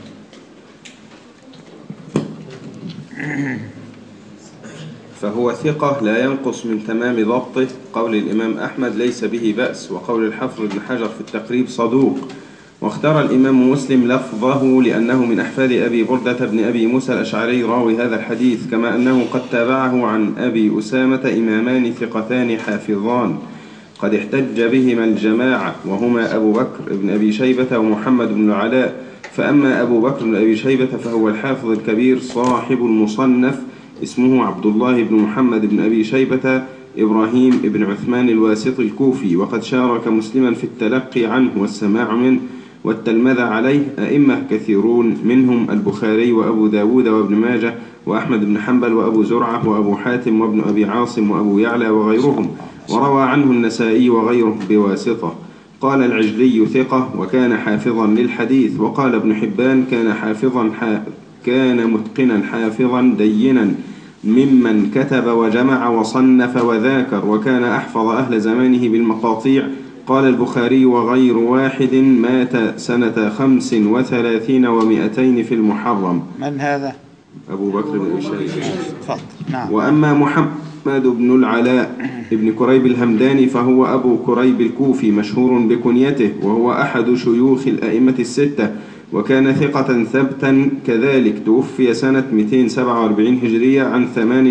Speaker 7: فهو ثقة لا ينقص من تمام ضبطه قول الإمام أحمد ليس به بأس وقول الحفظ بن حجر في التقريب صدوق واختار الإمام مسلم لفظه لأنه من أحفاد أبي بردة بن أبي موسى الأشعري راوي هذا الحديث كما أنه قد تابعه عن أبي أسامة إمامان ثقتان حافظان قد احتج بهما الجماعة وهما أبو بكر بن أبي شيبة ومحمد بن العلاء فأما أبو بكر بن أبي شيبة فهو الحافظ الكبير صاحب المصنف اسمه عبد الله بن محمد بن أبي شيبة إبراهيم بن عثمان الواسطي الكوفي وقد شارك مسلما في التلقي عنه والسماع منه والتلمذ عليه أئمة كثيرون منهم البخاري وأبو داود وابن ماجه وأحمد بن حنبل وأبو زرعة وأبو حاتم وابن أبي عاصم وأبو يعلى وغيرهم وروى عنه النسائي وغيره بواسطة قال العجلي ثقة وكان حافظا للحديث وقال ابن حبان كان حافظا حا كان متقنا حافظا دينا ممن كتب وجمع وصنف وذاكر وكان أحفظ أهل زمانه بالمقاطيع قال البخاري وغير واحد مات سنة خمس وثلاثين ومائتين في المحرم
Speaker 1: من هذا؟
Speaker 7: أبو بكر بن أبي شيبة
Speaker 1: اتفضل نعم
Speaker 7: وأما محمد بن العلاء ابن كريب الهمداني فهو أبو كريب الكوفي مشهور بكنيته وهو أحد شيوخ الأئمة الستة وكان ثقة ثبتا كذلك توفي سنة 247 هجرية عن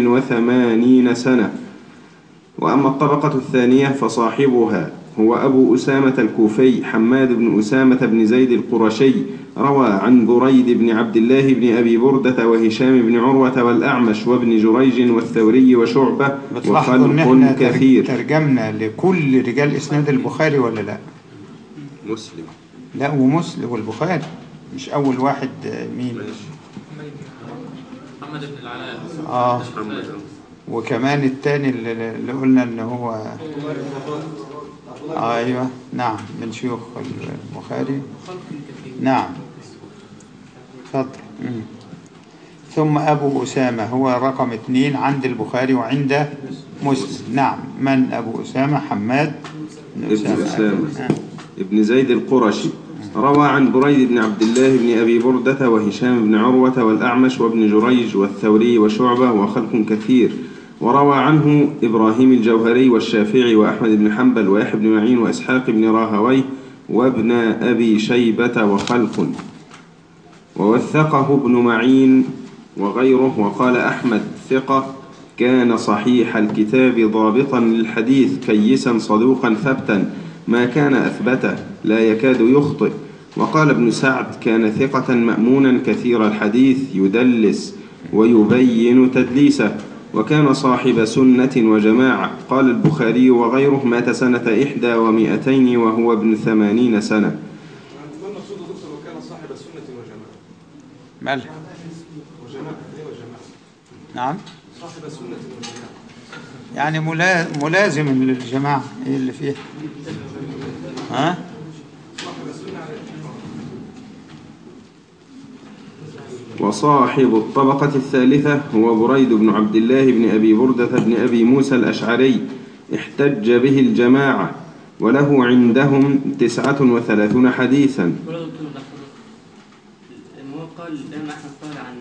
Speaker 7: 88 سنة وأما الطبقة الثانية فصاحبها هو أبو أسامة الكوفي حماد بن أسامة بن زيد القرشي روى عن بريد بن عبد الله بن أبي بردة وهشام بن عروة والأعمش وابن جريج والثوري وشعبة
Speaker 1: بتلاحظوا ان احنا
Speaker 7: وخلق
Speaker 1: تر-
Speaker 7: كثير
Speaker 1: ترجمنا لكل رجال اسناد البخاري ولا لا؟
Speaker 7: مسلم
Speaker 1: لا ومسلم والبخاري مش اول واحد آه، مين؟
Speaker 8: محمد بن العلاء
Speaker 1: اه
Speaker 2: محمد
Speaker 1: وكمان التاني اللي اللي قلنا ان هو آه ايوه نعم من شيوخ البخاري نعم اتفضل مم. ثم ابو اسامه هو رقم اثنين عند البخاري وعند مسلم نعم من ابو اسامه حماد بن
Speaker 7: ابن أسامة
Speaker 1: آه.
Speaker 7: ابن زيد القرشي روى عن بريد بن عبد الله بن أبي بردة وهشام بن عروة والأعمش وابن جريج والثوري وشعبة وخلق كثير وروى عنه إبراهيم الجوهري والشافعي وأحمد بن حنبل ويحيى بن معين وإسحاق بن راهويه وابن أبي شيبة وخلق ووثقه ابن معين وغيره وقال أحمد ثقة كان صحيح الكتاب ضابطا للحديث كيسا صدوقا ثبتا ما كان أثبته لا يكاد يخطئ وقال ابن سعد كان ثقة مأمونا كثير الحديث يدلس ويبين تدليسه وكان صاحب سنة وجماعة قال البخاري وغيره مات سنة إحدى ومائتين وهو ابن ثمانين سنة
Speaker 6: ما المقصود يا دكتور وكان صاحب سنة وجماعة
Speaker 1: مالها
Speaker 6: وجماعة ايه وجماعة
Speaker 1: نعم
Speaker 6: صاحب سنة وجماعة
Speaker 1: يعني ملا... ملازم للجماعة ايه اللي فيها ها
Speaker 7: وصاحب الطبقة الثالثة هو بريد بن عبد الله بن أبي بردة بن أبي موسى الأشعري احتج به الجماعة وله عندهم تسعة وثلاثون حديثا
Speaker 8: ولا دكتور ده لما هو قال الإمام أحمد قال عن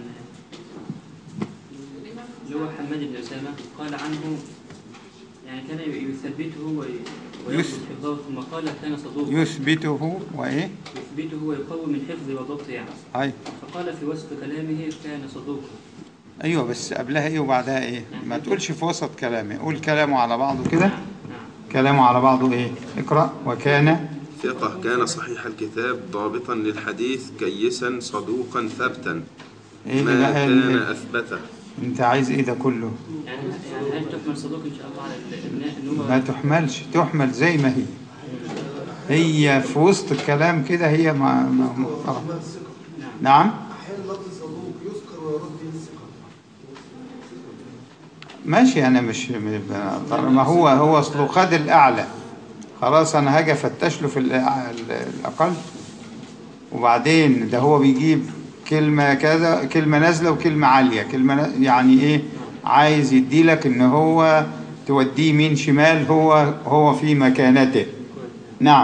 Speaker 8: اللي هو حماد بن أسامة قال عنه يعني كان يثبته وي- ويضبط
Speaker 1: يث-
Speaker 8: حفظه ثم قال كان صدوق
Speaker 1: يثبته وايه
Speaker 8: يثبته ويقوي من حفظه وضبطه يعني
Speaker 1: ايوه
Speaker 8: فقال في وسط كلامه كان صدوقا
Speaker 1: ايوه بس قبلها ايه وبعدها ايه ما تقولش في وسط كلامه قول كلامه على بعضه كده
Speaker 8: نعم
Speaker 1: كلامه على بعضه ايه اقرا وكان
Speaker 7: ثقة كان صحيح الكتاب ضابطا للحديث كيسا صدوقا ثبتا
Speaker 1: ايه اللي
Speaker 7: ما
Speaker 1: بقى
Speaker 7: كان
Speaker 1: اللي
Speaker 7: أثبته
Speaker 1: انت عايز ايه ده كله
Speaker 8: يعني يعني هل تحمل صدوق إن شاء الله على ال- إن إن
Speaker 1: ما
Speaker 8: هو
Speaker 1: تحملش تحمل زي ما هي هي في وسط الكلام كده هي ما ما محترم نعم
Speaker 6: أحيانا لفظ صدوق يذكر ويرد به الثقة
Speaker 1: ماشي انا مش ما هو هو اصله خد الاعلى خلاص انا هاجي افتش له في الأع- الاقل وبعدين ده هو بيجيب كلمة كذا كلمة نازلة وكلمة عالية كلمة نا- يعني ايه عايز يديلك ان هو توديه يمين شمال هو هو في مكانته نعم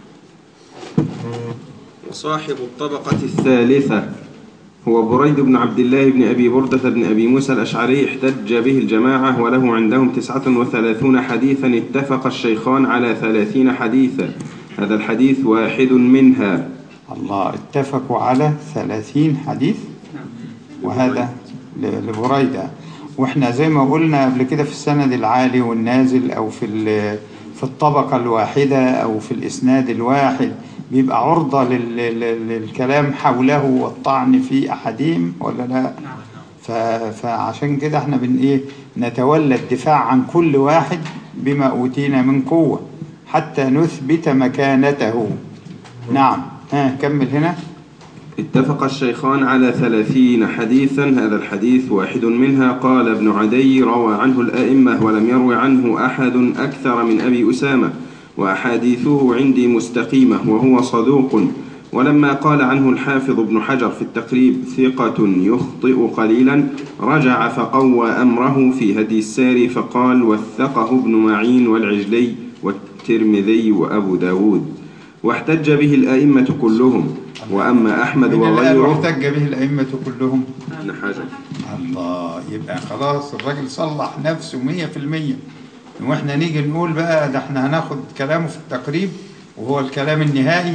Speaker 7: وصاحب الطبقة الثالثة هو بريد بن عبد الله بن أبي بردة بن أبي موسى الأشعري احتج به الجماعة وله عندهم تسعة وثلاثون حديثا اتفق الشيخان على ثلاثين حديثا هذا الحديث واحد منها
Speaker 1: الله اتفقوا على ثلاثين حديث وهذا ل- لبريدة واحنا زي ما قلنا قبل كده في السند العالي والنازل او في ال- في الطبقة الواحدة او في الاسناد الواحد بيبقى عرضة لل- لل- للكلام حوله والطعن في احدهم ولا لا ف- فعشان كده احنا بن ايه نتولى الدفاع عن كل واحد بما اوتينا من قوة حتى نثبت مكانته نعم ها كمل هنا
Speaker 7: اتفق الشيخان على ثلاثين حديثا هذا الحديث واحد منها قال ابن عدي روى عنه الأئمة ولم يروي عنه أحد أكثر من أبي أسامة وأحاديثه عندي مستقيمة وهو صدوق ولما قال عنه الحافظ ابن حجر في التقريب ثقة يخطئ قليلا رجع فقوى أمره في هدي الساري فقال وثقه ابن معين والعجلي والترمذي وأبو داود واحتج به الأئمة كلهم وأما أحمد
Speaker 1: من الآن
Speaker 7: وغيره
Speaker 1: واحتج به الأئمة كلهم
Speaker 7: ابن حجر
Speaker 1: الله يبقى خلاص الراجل صلح نفسه مية في المية واحنا نيجي نقول بقى ده احنا هناخد كلامه في التقريب وهو الكلام النهائي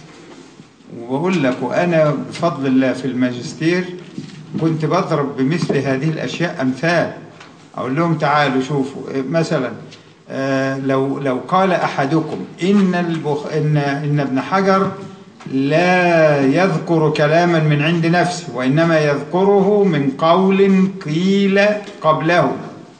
Speaker 1: وبقول لك وانا بفضل الله في الماجستير كنت بضرب بمثل هذه الاشياء امثال اقول لهم تعالوا شوفوا مثلا آه، لو لو قال احدكم ان البخ ان ان ابن حجر لا يذكر كلاما من عند نفسه وانما يذكره من قول قيل قبله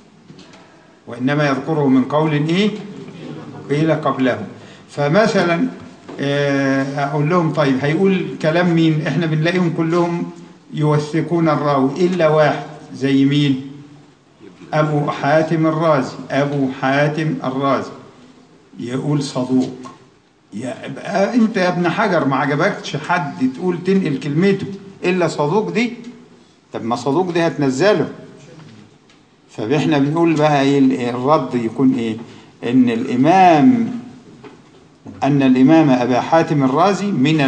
Speaker 1: وانما يذكره من قول ايه قيل قبله فمثلا آه، اقول لهم طيب هيقول كلام مين احنا بنلاقيهم كلهم يوثقون الراوي الا واحد زي مين ابو حاتم الرازي ابو حاتم الرازي يقول صدوق يبقى انت يا ابن حجر ما عجبكش حد تقول تنقل كلمته الا صدوق دي طب ما صدوق دي هتنزله فاحنا بنقول بقى ايه الرد يكون ايه ان الامام ان الامام ابا حاتم الرازي من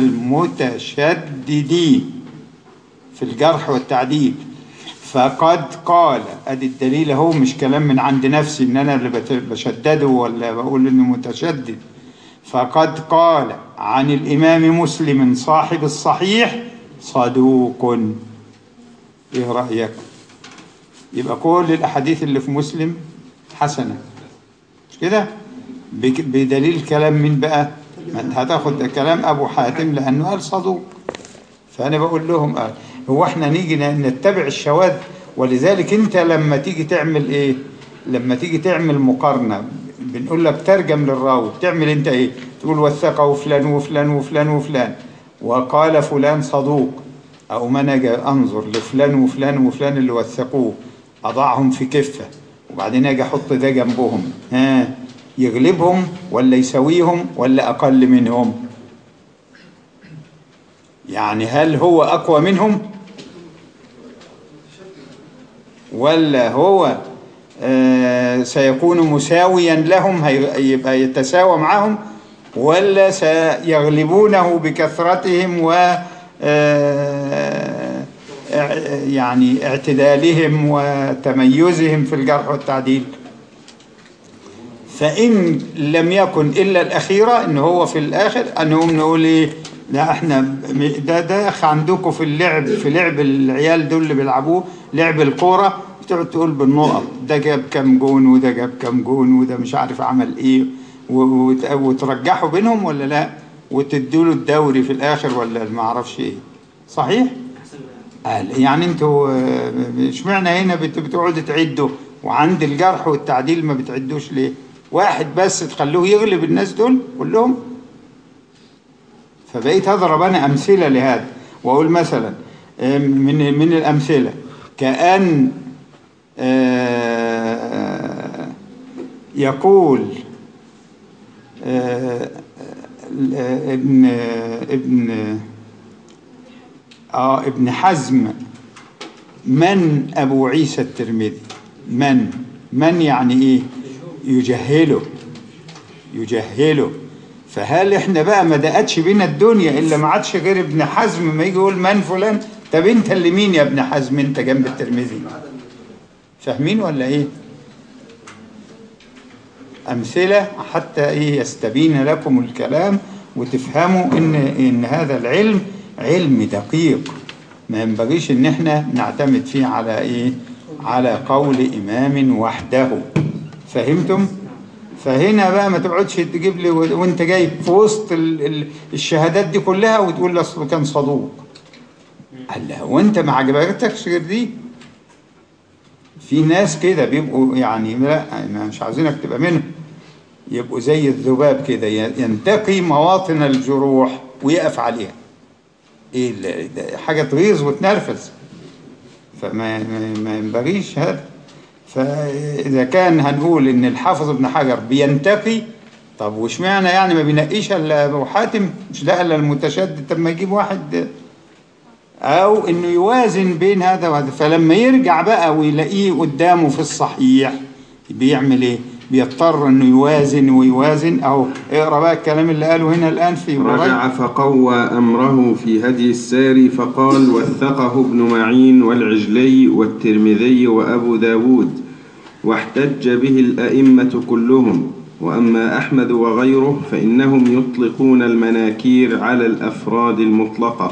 Speaker 1: المتشددين في الجرح والتعديل فقد قال ادي الدليل اهو مش كلام من عند نفسي ان انا اللي بت- بشدده ولا بقول انه متشدد فقد قال عن الامام مسلم صاحب الصحيح صدوق ايه رايك يبقى كل الاحاديث اللي في مسلم حسنه مش كده بك- بدليل كلام مين بقى ما انت هتاخد كلام ابو حاتم لانه قال صدوق فانا بقول لهم آه هو احنا نيجي ن- نتبع الشواذ ولذلك انت لما تيجي تعمل ايه لما تيجي تعمل مقارنه بنقول لك ترجم للراوي بتعمل انت ايه تقول وثقه فلان وفلان وفلان وفلان وقال فلان صدوق او ما انا أجي انظر لفلان وفلان وفلان اللي وثقوه اضعهم في كفه وبعدين اجي احط ده جنبهم ها يغلبهم ولا يساويهم ولا اقل منهم يعني هل هو أقوى منهم ولا هو آه، سيكون مساويا لهم هي- يبقى يتساوى معهم ولا سيغلبونه بكثرتهم و آه، اع- يعني اعتدالهم وتميزهم في الجرح والتعديل فإن لم يكن إلا الأخيرة إن هو في الآخر أنهم نقول إيه لا إحنا م- ده ده أخ عندكم في اللعب في لعب العيال دول اللي بيلعبوه لعب الكورة بتقعد تقول بالنقط ده جاب كام جون وده جاب كام جون وده مش عارف عمل إيه و- وت- وترجحوا بينهم ولا لا وتدوا له الدوري في الآخر ولا ما أعرفش إيه صحيح؟ قال يعني انتوا آه، اشمعنى هنا بت- بتقعدوا تعدوا وعند الجرح والتعديل ما بتعدوش ليه؟ واحد بس تخلوه يغلب الناس دول كلهم فبقيت اضرب انا امثله لهذا واقول مثلا آه، من من الامثله كان آه، يقول آه، آه، ابن ابن اه ابن حزم من ابو عيسى الترمذي من من يعني ايه يجهله يجهله فهل احنا بقى ما دقتش بينا الدنيا الا ما عادش غير ابن حزم ما يجي يقول من فلان طب انت اللي مين يا ابن حزم انت جنب الترمذي فاهمين ولا ايه امثله حتى ايه يستبين لكم الكلام وتفهموا ان ان هذا العلم علم دقيق ما ينبغيش ان احنا نعتمد فيه على ايه على قول امام وحده فهمتم فهنا بقى ما تقعدش تجيب لي و- وانت جاي في وسط ال- ال- الشهادات دي كلها وتقول لي اصله كان صدوق قال له وانت ما عجبتكش غير دي في ناس كده بيبقوا يعني لا أنا مش عايزينك تبقى منهم يبقوا زي الذباب كده ي- ينتقي مواطن الجروح ويقف عليها ايه اللي- ده حاجه تغيظ وتنرفز فما ما- ما ينبغيش هذا فاذا كان هنقول ان الحافظ ابن حجر بينتقي طب واشمعنى يعني ما بينقيش الا ابو حاتم مش ده الا المتشدد طب ما يجيب واحد او انه يوازن بين هذا وهذا فلما يرجع بقى ويلاقيه قدامه في الصحيح بيعمل ايه بيضطر انه يوازن ويوازن او اقرا بقى الكلام اللي قاله هنا الان في بريد
Speaker 7: رجع فقوى أمره في هدي الساري فقال وثقه ابن معين والعجلي والترمذي وأبو داود واحتج به الأئمة كلهم وأما أحمد وغيره فإنهم يطلقون المناكير على الأفراد المطلقة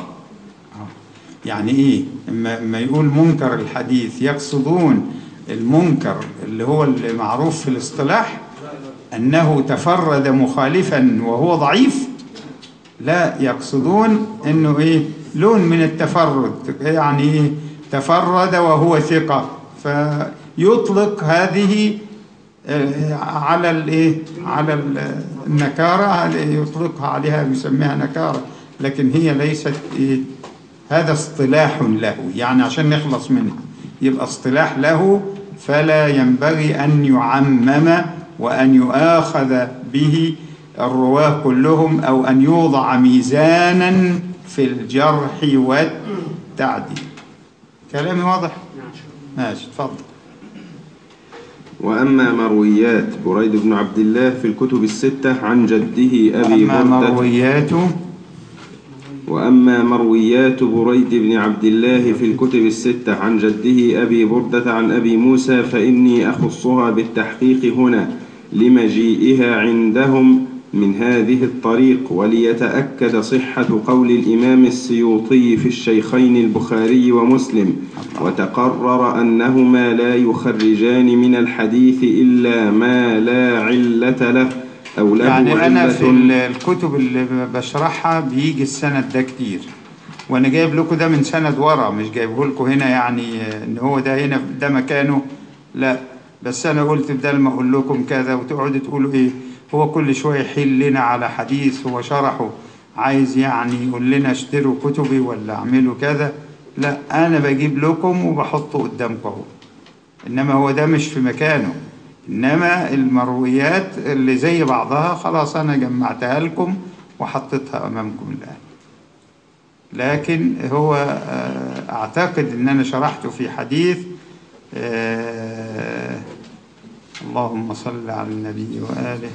Speaker 1: يعني ايه اما اما يقول منكر الحديث يقصدون المنكر اللي هو المعروف في الاصطلاح انه تفرد مخالفا وهو ضعيف لا يقصدون انه ايه لون من التفرد يعني ايه تفرد وهو ثقة فيطلق هذه آه، على الايه على ال- النكارة يطلقها عليها يسميها نكارة لكن هي ليست إيه هذا اصطلاح له يعني عشان نخلص منه يبقى اصطلاح له فلا ينبغي أن يعمم وأن يؤاخذ به الرواه كلهم أو أن يوضع ميزانا في الجرح والتعديل كلامي واضح؟ ماشي اتفضل
Speaker 7: وأما مرويات بريد بن عبد الله في الكتب الستة عن جده أبي
Speaker 1: أما
Speaker 7: بردة
Speaker 1: مروياته
Speaker 7: وأما مرويات بريد بن عبد الله في الكتب الستة عن جده أبي بردة عن أبي موسى فإني أخصها بالتحقيق هنا لمجيئها عندهم من هذه الطريق وليتأكد صحة قول الإمام السيوطي في الشيخين البخاري ومسلم وتقرر أنهما لا يخرجان من الحديث إلا ما لا علة له أو له
Speaker 1: يعني أنا في ال-
Speaker 7: علة
Speaker 1: الكتب اللي بشرحها بيجي السند ده كتير وأنا جايب لكم ده من سند ورا مش جايبه لكم هنا يعني آه، إن هو ده هنا ده مكانه لا بس أنا قلت بدل ما أقول لكم كذا وتقعدوا تقولوا إيه هو كل شوية يحيل لنا على حديث هو شرحه عايز يعني يقول لنا اشتروا كتبي ولا اعملوا كذا لا أنا بجيب لكم وبحطه قدامكم أهو إنما هو ده مش في مكانه إنما المرويات اللي زي بعضها خلاص أنا جمعتها لكم وحطيتها أمامكم الآن لكن هو آه، أعتقد إن أنا شرحته في حديث آه، اللهم صل على النبي وآله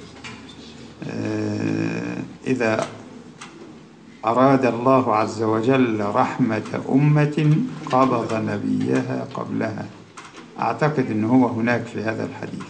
Speaker 1: آه، إذا أراد الله عز وجل رحمة أمة قبض نبيها قبلها أعتقد أن هو هناك في هذا الحديث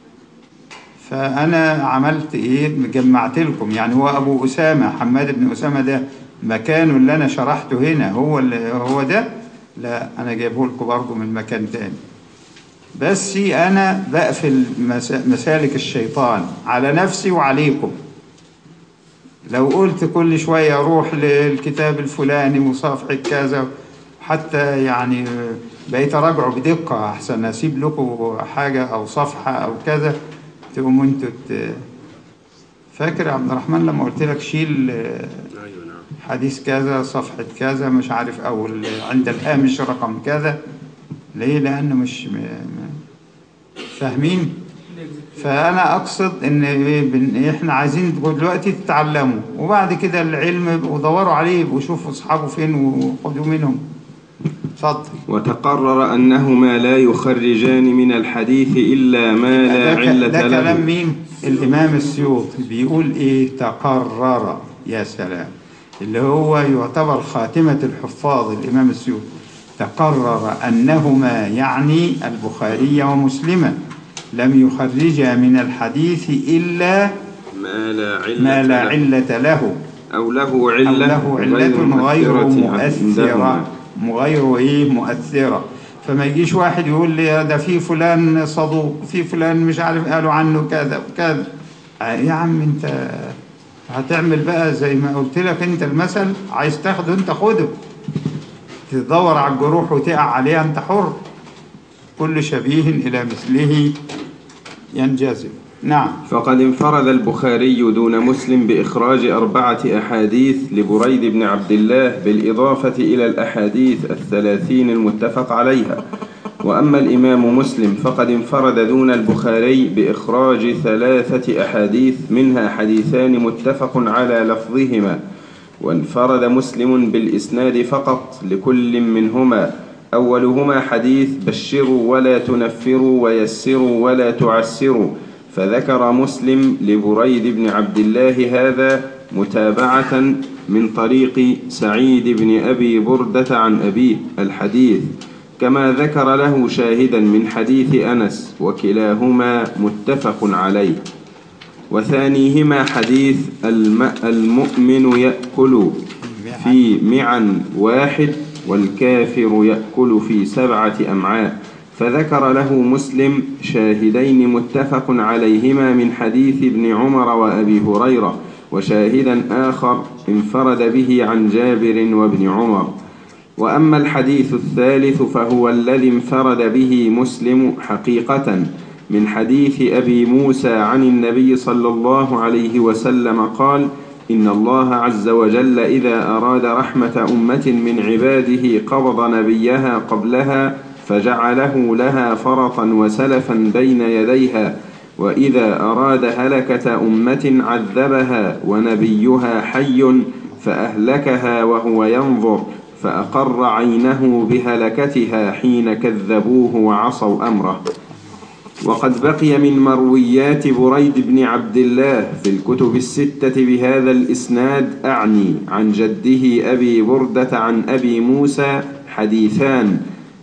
Speaker 1: فأنا عملت إيه جمعت لكم يعني هو أبو أسامة حماد بن أسامة ده مكانه اللي أنا شرحته هنا هو اللي هو ده لا أنا جايبه لكم برضه من مكان تاني بس أنا بقفل مس- مسالك الشيطان على نفسي وعليكم لو قلت كل شوية أروح للكتاب الفلاني وصفحة كذا حتى يعني بقيت أراجعه بدقة أحسن أسيب لكم حاجة أو صفحة أو كذا تقوموا أنتوا ت- فاكر يا عبد الرحمن لما قلت لك شيل آه،
Speaker 2: ايوه نعم
Speaker 1: حديث كذا صفحة كذا مش عارف أو ال- عند الهامش رقم كذا ليه لأنه مش م- م- فاهمين فأنا أقصد إن إيه بن- إحنا عايزين دلوقتي تتعلموا وبعد كده العلم يبقوا دوروا عليه يبقوا شوفوا أصحابه فين وخدوا منهم اتفضل
Speaker 7: وتقرر أنهما لا يخرجان من الحديث إلا ما لا
Speaker 1: ده, ك-
Speaker 7: علة
Speaker 1: ده كلام
Speaker 7: له
Speaker 1: مين الإمام السيوطي بيقول إيه تقرر يا سلام اللي هو يعتبر خاتمة الحفاظ الإمام السيوطي تقرر أنهما يعني البخاري ومسلما لم يخرجا من الحديث إلا
Speaker 7: ما لا علة,
Speaker 1: ما لا
Speaker 7: له
Speaker 1: علة له
Speaker 7: أو له
Speaker 1: أو
Speaker 7: علة
Speaker 1: له علة غير مؤثرة
Speaker 7: عندهما.
Speaker 1: غير إيه مؤثرة فما يجيش واحد يقول لي ده في فلان صدوق في فلان مش عارف قالوا عنه كذا وكذا آه يا عم انت هتعمل بقى زي ما قلت لك انت المثل عايز تاخده انت خده تدور على الجروح وتقع عليها انت حر كل شبيه إلى مثله ينجذب نعم
Speaker 7: فقد انفرد البخاري دون مسلم بإخراج أربعة أحاديث لبريد بن عبد الله بالإضافة إلى الأحاديث الثلاثين المتفق عليها وأما الإمام مسلم فقد انفرد دون البخاري بإخراج ثلاثة أحاديث منها حديثان متفق على لفظهما وانفرد مسلم بالإسناد فقط لكل منهما أولهما حديث بشروا ولا تنفروا ويسروا ولا تعسروا فذكر مسلم لبريد بن عبد الله هذا متابعة من طريق سعيد بن أبي بردة عن أبيه الحديث كما ذكر له شاهدا من حديث أنس وكلاهما متفق عليه وثانيهما حديث الم- المؤمن يأكل في معا واحد والكافر يأكل في سبعة أمعاء فذكر له مسلم شاهدين متفق عليهما من حديث ابن عمر وأبي هريرة وشاهدا آخر انفرد به عن جابر وابن عمر وأما الحديث الثالث فهو الذي انفرد به مسلم حقيقة من حديث أبي موسى عن النبي صلى الله عليه وسلم قال إن الله عز وجل إذا أراد رحمة أمة من عباده قبض نبيها قبلها فجعله لها فرطا وسلفا بين يديها وإذا أراد هلكة أمة عذبها ونبيها حي فأهلكها وهو ينظر فأقر عينه بهلكتها حين كذبوه وعصوا أمره وقد بقي من مرويات بريد بن عبد الله في الكتب الستة بهذا الإسناد أعني عن جده أبي بردة عن أبي موسى حديثان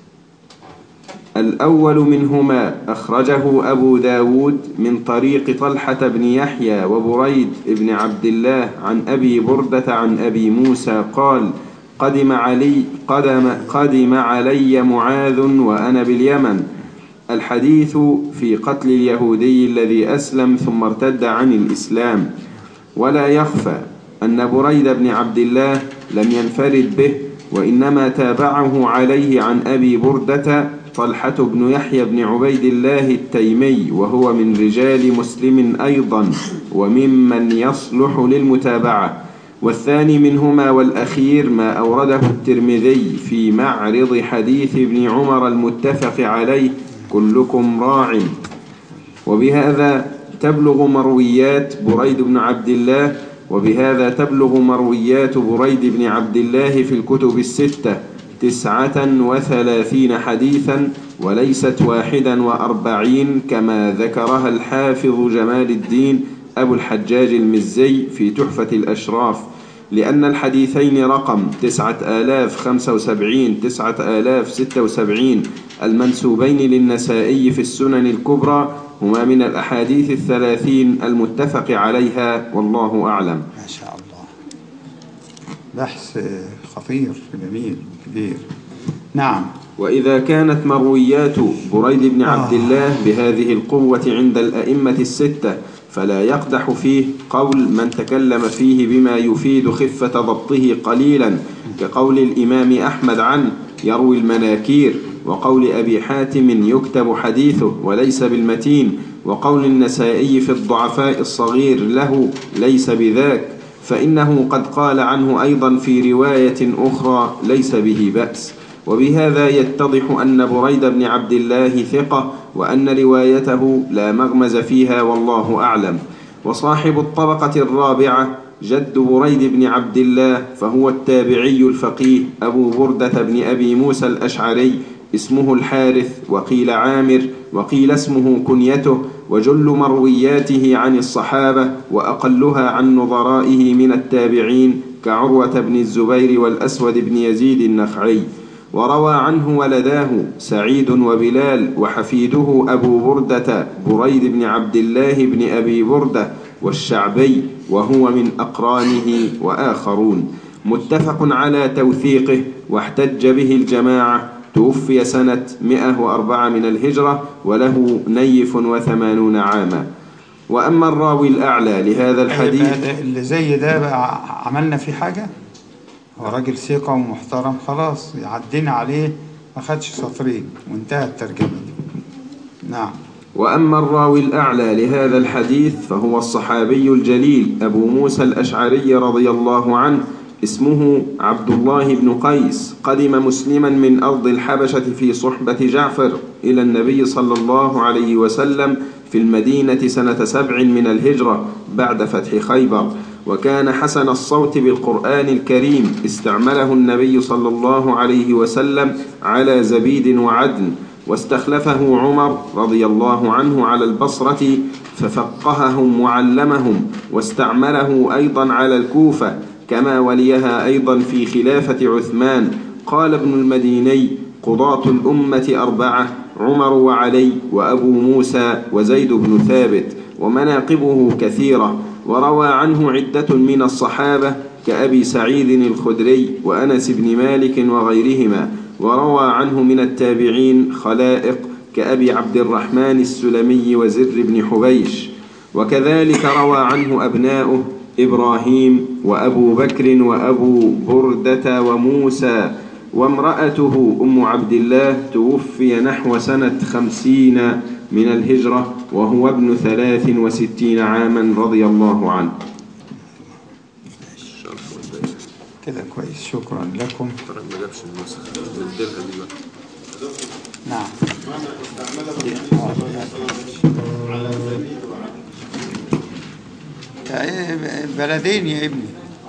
Speaker 7: الأول منهما أخرجه أبو داود من طريق طلحة بن يحيى وبريد بن عبد الله عن أبي بردة عن أبي موسى قال قدم علي قدم قدم علي معاذ وأنا باليمن الحديث في قتل اليهودي الذي أسلم ثم ارتد عن الإسلام ولا يخفى أن بريد بن عبد الله لم ينفرد به وإنما تابعه عليه عن أبي بردة طلحة بن يحيى بن عبيد الله التيمي وهو من رجال مسلم أيضا وممن يصلح للمتابعة والثاني منهما والأخير ما أورده الترمذي في معرض حديث ابن عمر المتفق عليه كلكم راع وبهذا تبلغ مرويات بريد بن عبد الله وبهذا تبلغ مرويات بريد بن عبد الله في الكتب الستة تسعة وثلاثين حديثا وليست واحدا وأربعين كما ذكرها الحافظ جمال الدين أبو الحجاج المزي في تحفة الأشراف لأن الحديثين رقم تسعة آلاف خمسة وسبعين تسعة آلاف ستة وسبعين المنسوبين للنسائي في السنن الكبرى هما من الأحاديث الثلاثين المتفق عليها والله أعلم
Speaker 1: ما شاء الله بحث خطير جميل كبير نعم
Speaker 7: وإذا كانت مرويات بريد بن عبد الله بهذه القوة عند الأئمة الستة فلا يقدح فيه قول من تكلم فيه بما يفيد خفة ضبطه قليلا كقول الإمام أحمد عنه يروي المناكير وقول أبي حاتم يكتب حديثه وليس بالمتين وقول النسائي في الضعفاء الصغير له ليس بذاك فإنه قد قال عنه أيضا في رواية أخرى ليس به بأس وبهذا يتضح أن بريد بن عبد الله ثقة وأن روايته لا مغمز فيها والله أعلم وصاحب الطبقة الرابعة جد بريد بن عبد الله فهو التابعي الفقيه أبو بردة بن أبي موسى الأشعري اسمه الحارث وقيل عامر وقيل اسمه كنيته وجل مروياته عن الصحابة وأقلها عن نظرائه من التابعين كعروة بن الزبير والأسود بن يزيد النخعي وروى عنه ولداه سعيد وبلال وحفيده أبو بردة بريد بن عبد الله بن أبي بردة والشعبي وهو من أقرانه وآخرون متفق على توثيقه واحتج به الجماعة توفي سنة 104 من الهجرة وله نيف وثمانون عاما وأما الراوي الأعلى لهذا الحديث
Speaker 1: يبقى اللي زي ده بقى عملنا فيه حاجة هو راجل ثقة ومحترم خلاص عدينا عليه ما خدش سطرين وانتهت الترجمة دي نعم
Speaker 7: وأما الراوي الأعلى لهذا الحديث فهو الصحابي الجليل أبو موسى الأشعري رضي الله عنه اسمه عبد الله بن قيس قدم مسلما من أرض الحبشة في صحبة جعفر إلى النبي صلى الله عليه وسلم في المدينة سنة سبع من الهجرة بعد فتح خيبر وكان حسن الصوت بالقرآن الكريم استعمله النبي صلى الله عليه وسلم على زبيد وعدن واستخلفه عمر رضي الله عنه على البصرة ففقههم وعلمهم واستعمله أيضا على الكوفة كما وليها أيضا في خلافة عثمان قال ابن المديني قضاة الأمة أربعة عمر وعلي وأبو موسى وزيد بن ثابت ومناقبه كثيرة وروى عنه عدة من الصحابة كأبي سعيد الخدري وأنس بن مالك وغيرهما وروى عنه من التابعين خلائق كأبي عبد الرحمن السلمي وزر بن حبيش وكذلك روى عنه أبناؤه إبراهيم وأبو بكر وأبو بردة وموسى وامرأته أم عبد الله توفي نحو سنة خمسين من الهجرة وهو ابن ثلاث وستين عاما رضي الله عنه
Speaker 2: الشرف والبيان
Speaker 1: كده كويس شكرا لكم
Speaker 2: طبعا ما جابش النسخ نديلها دي بقى
Speaker 1: نعم آه، بلدين يا ابني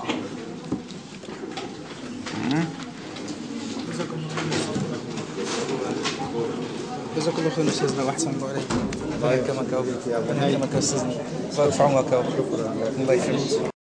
Speaker 4: جزاك الله خير استاذنا واحسن الله عليك الله يكرمك يا رب ربنا يكرمك يا استاذنا الله يرفع عمرك يا رب الله يخليك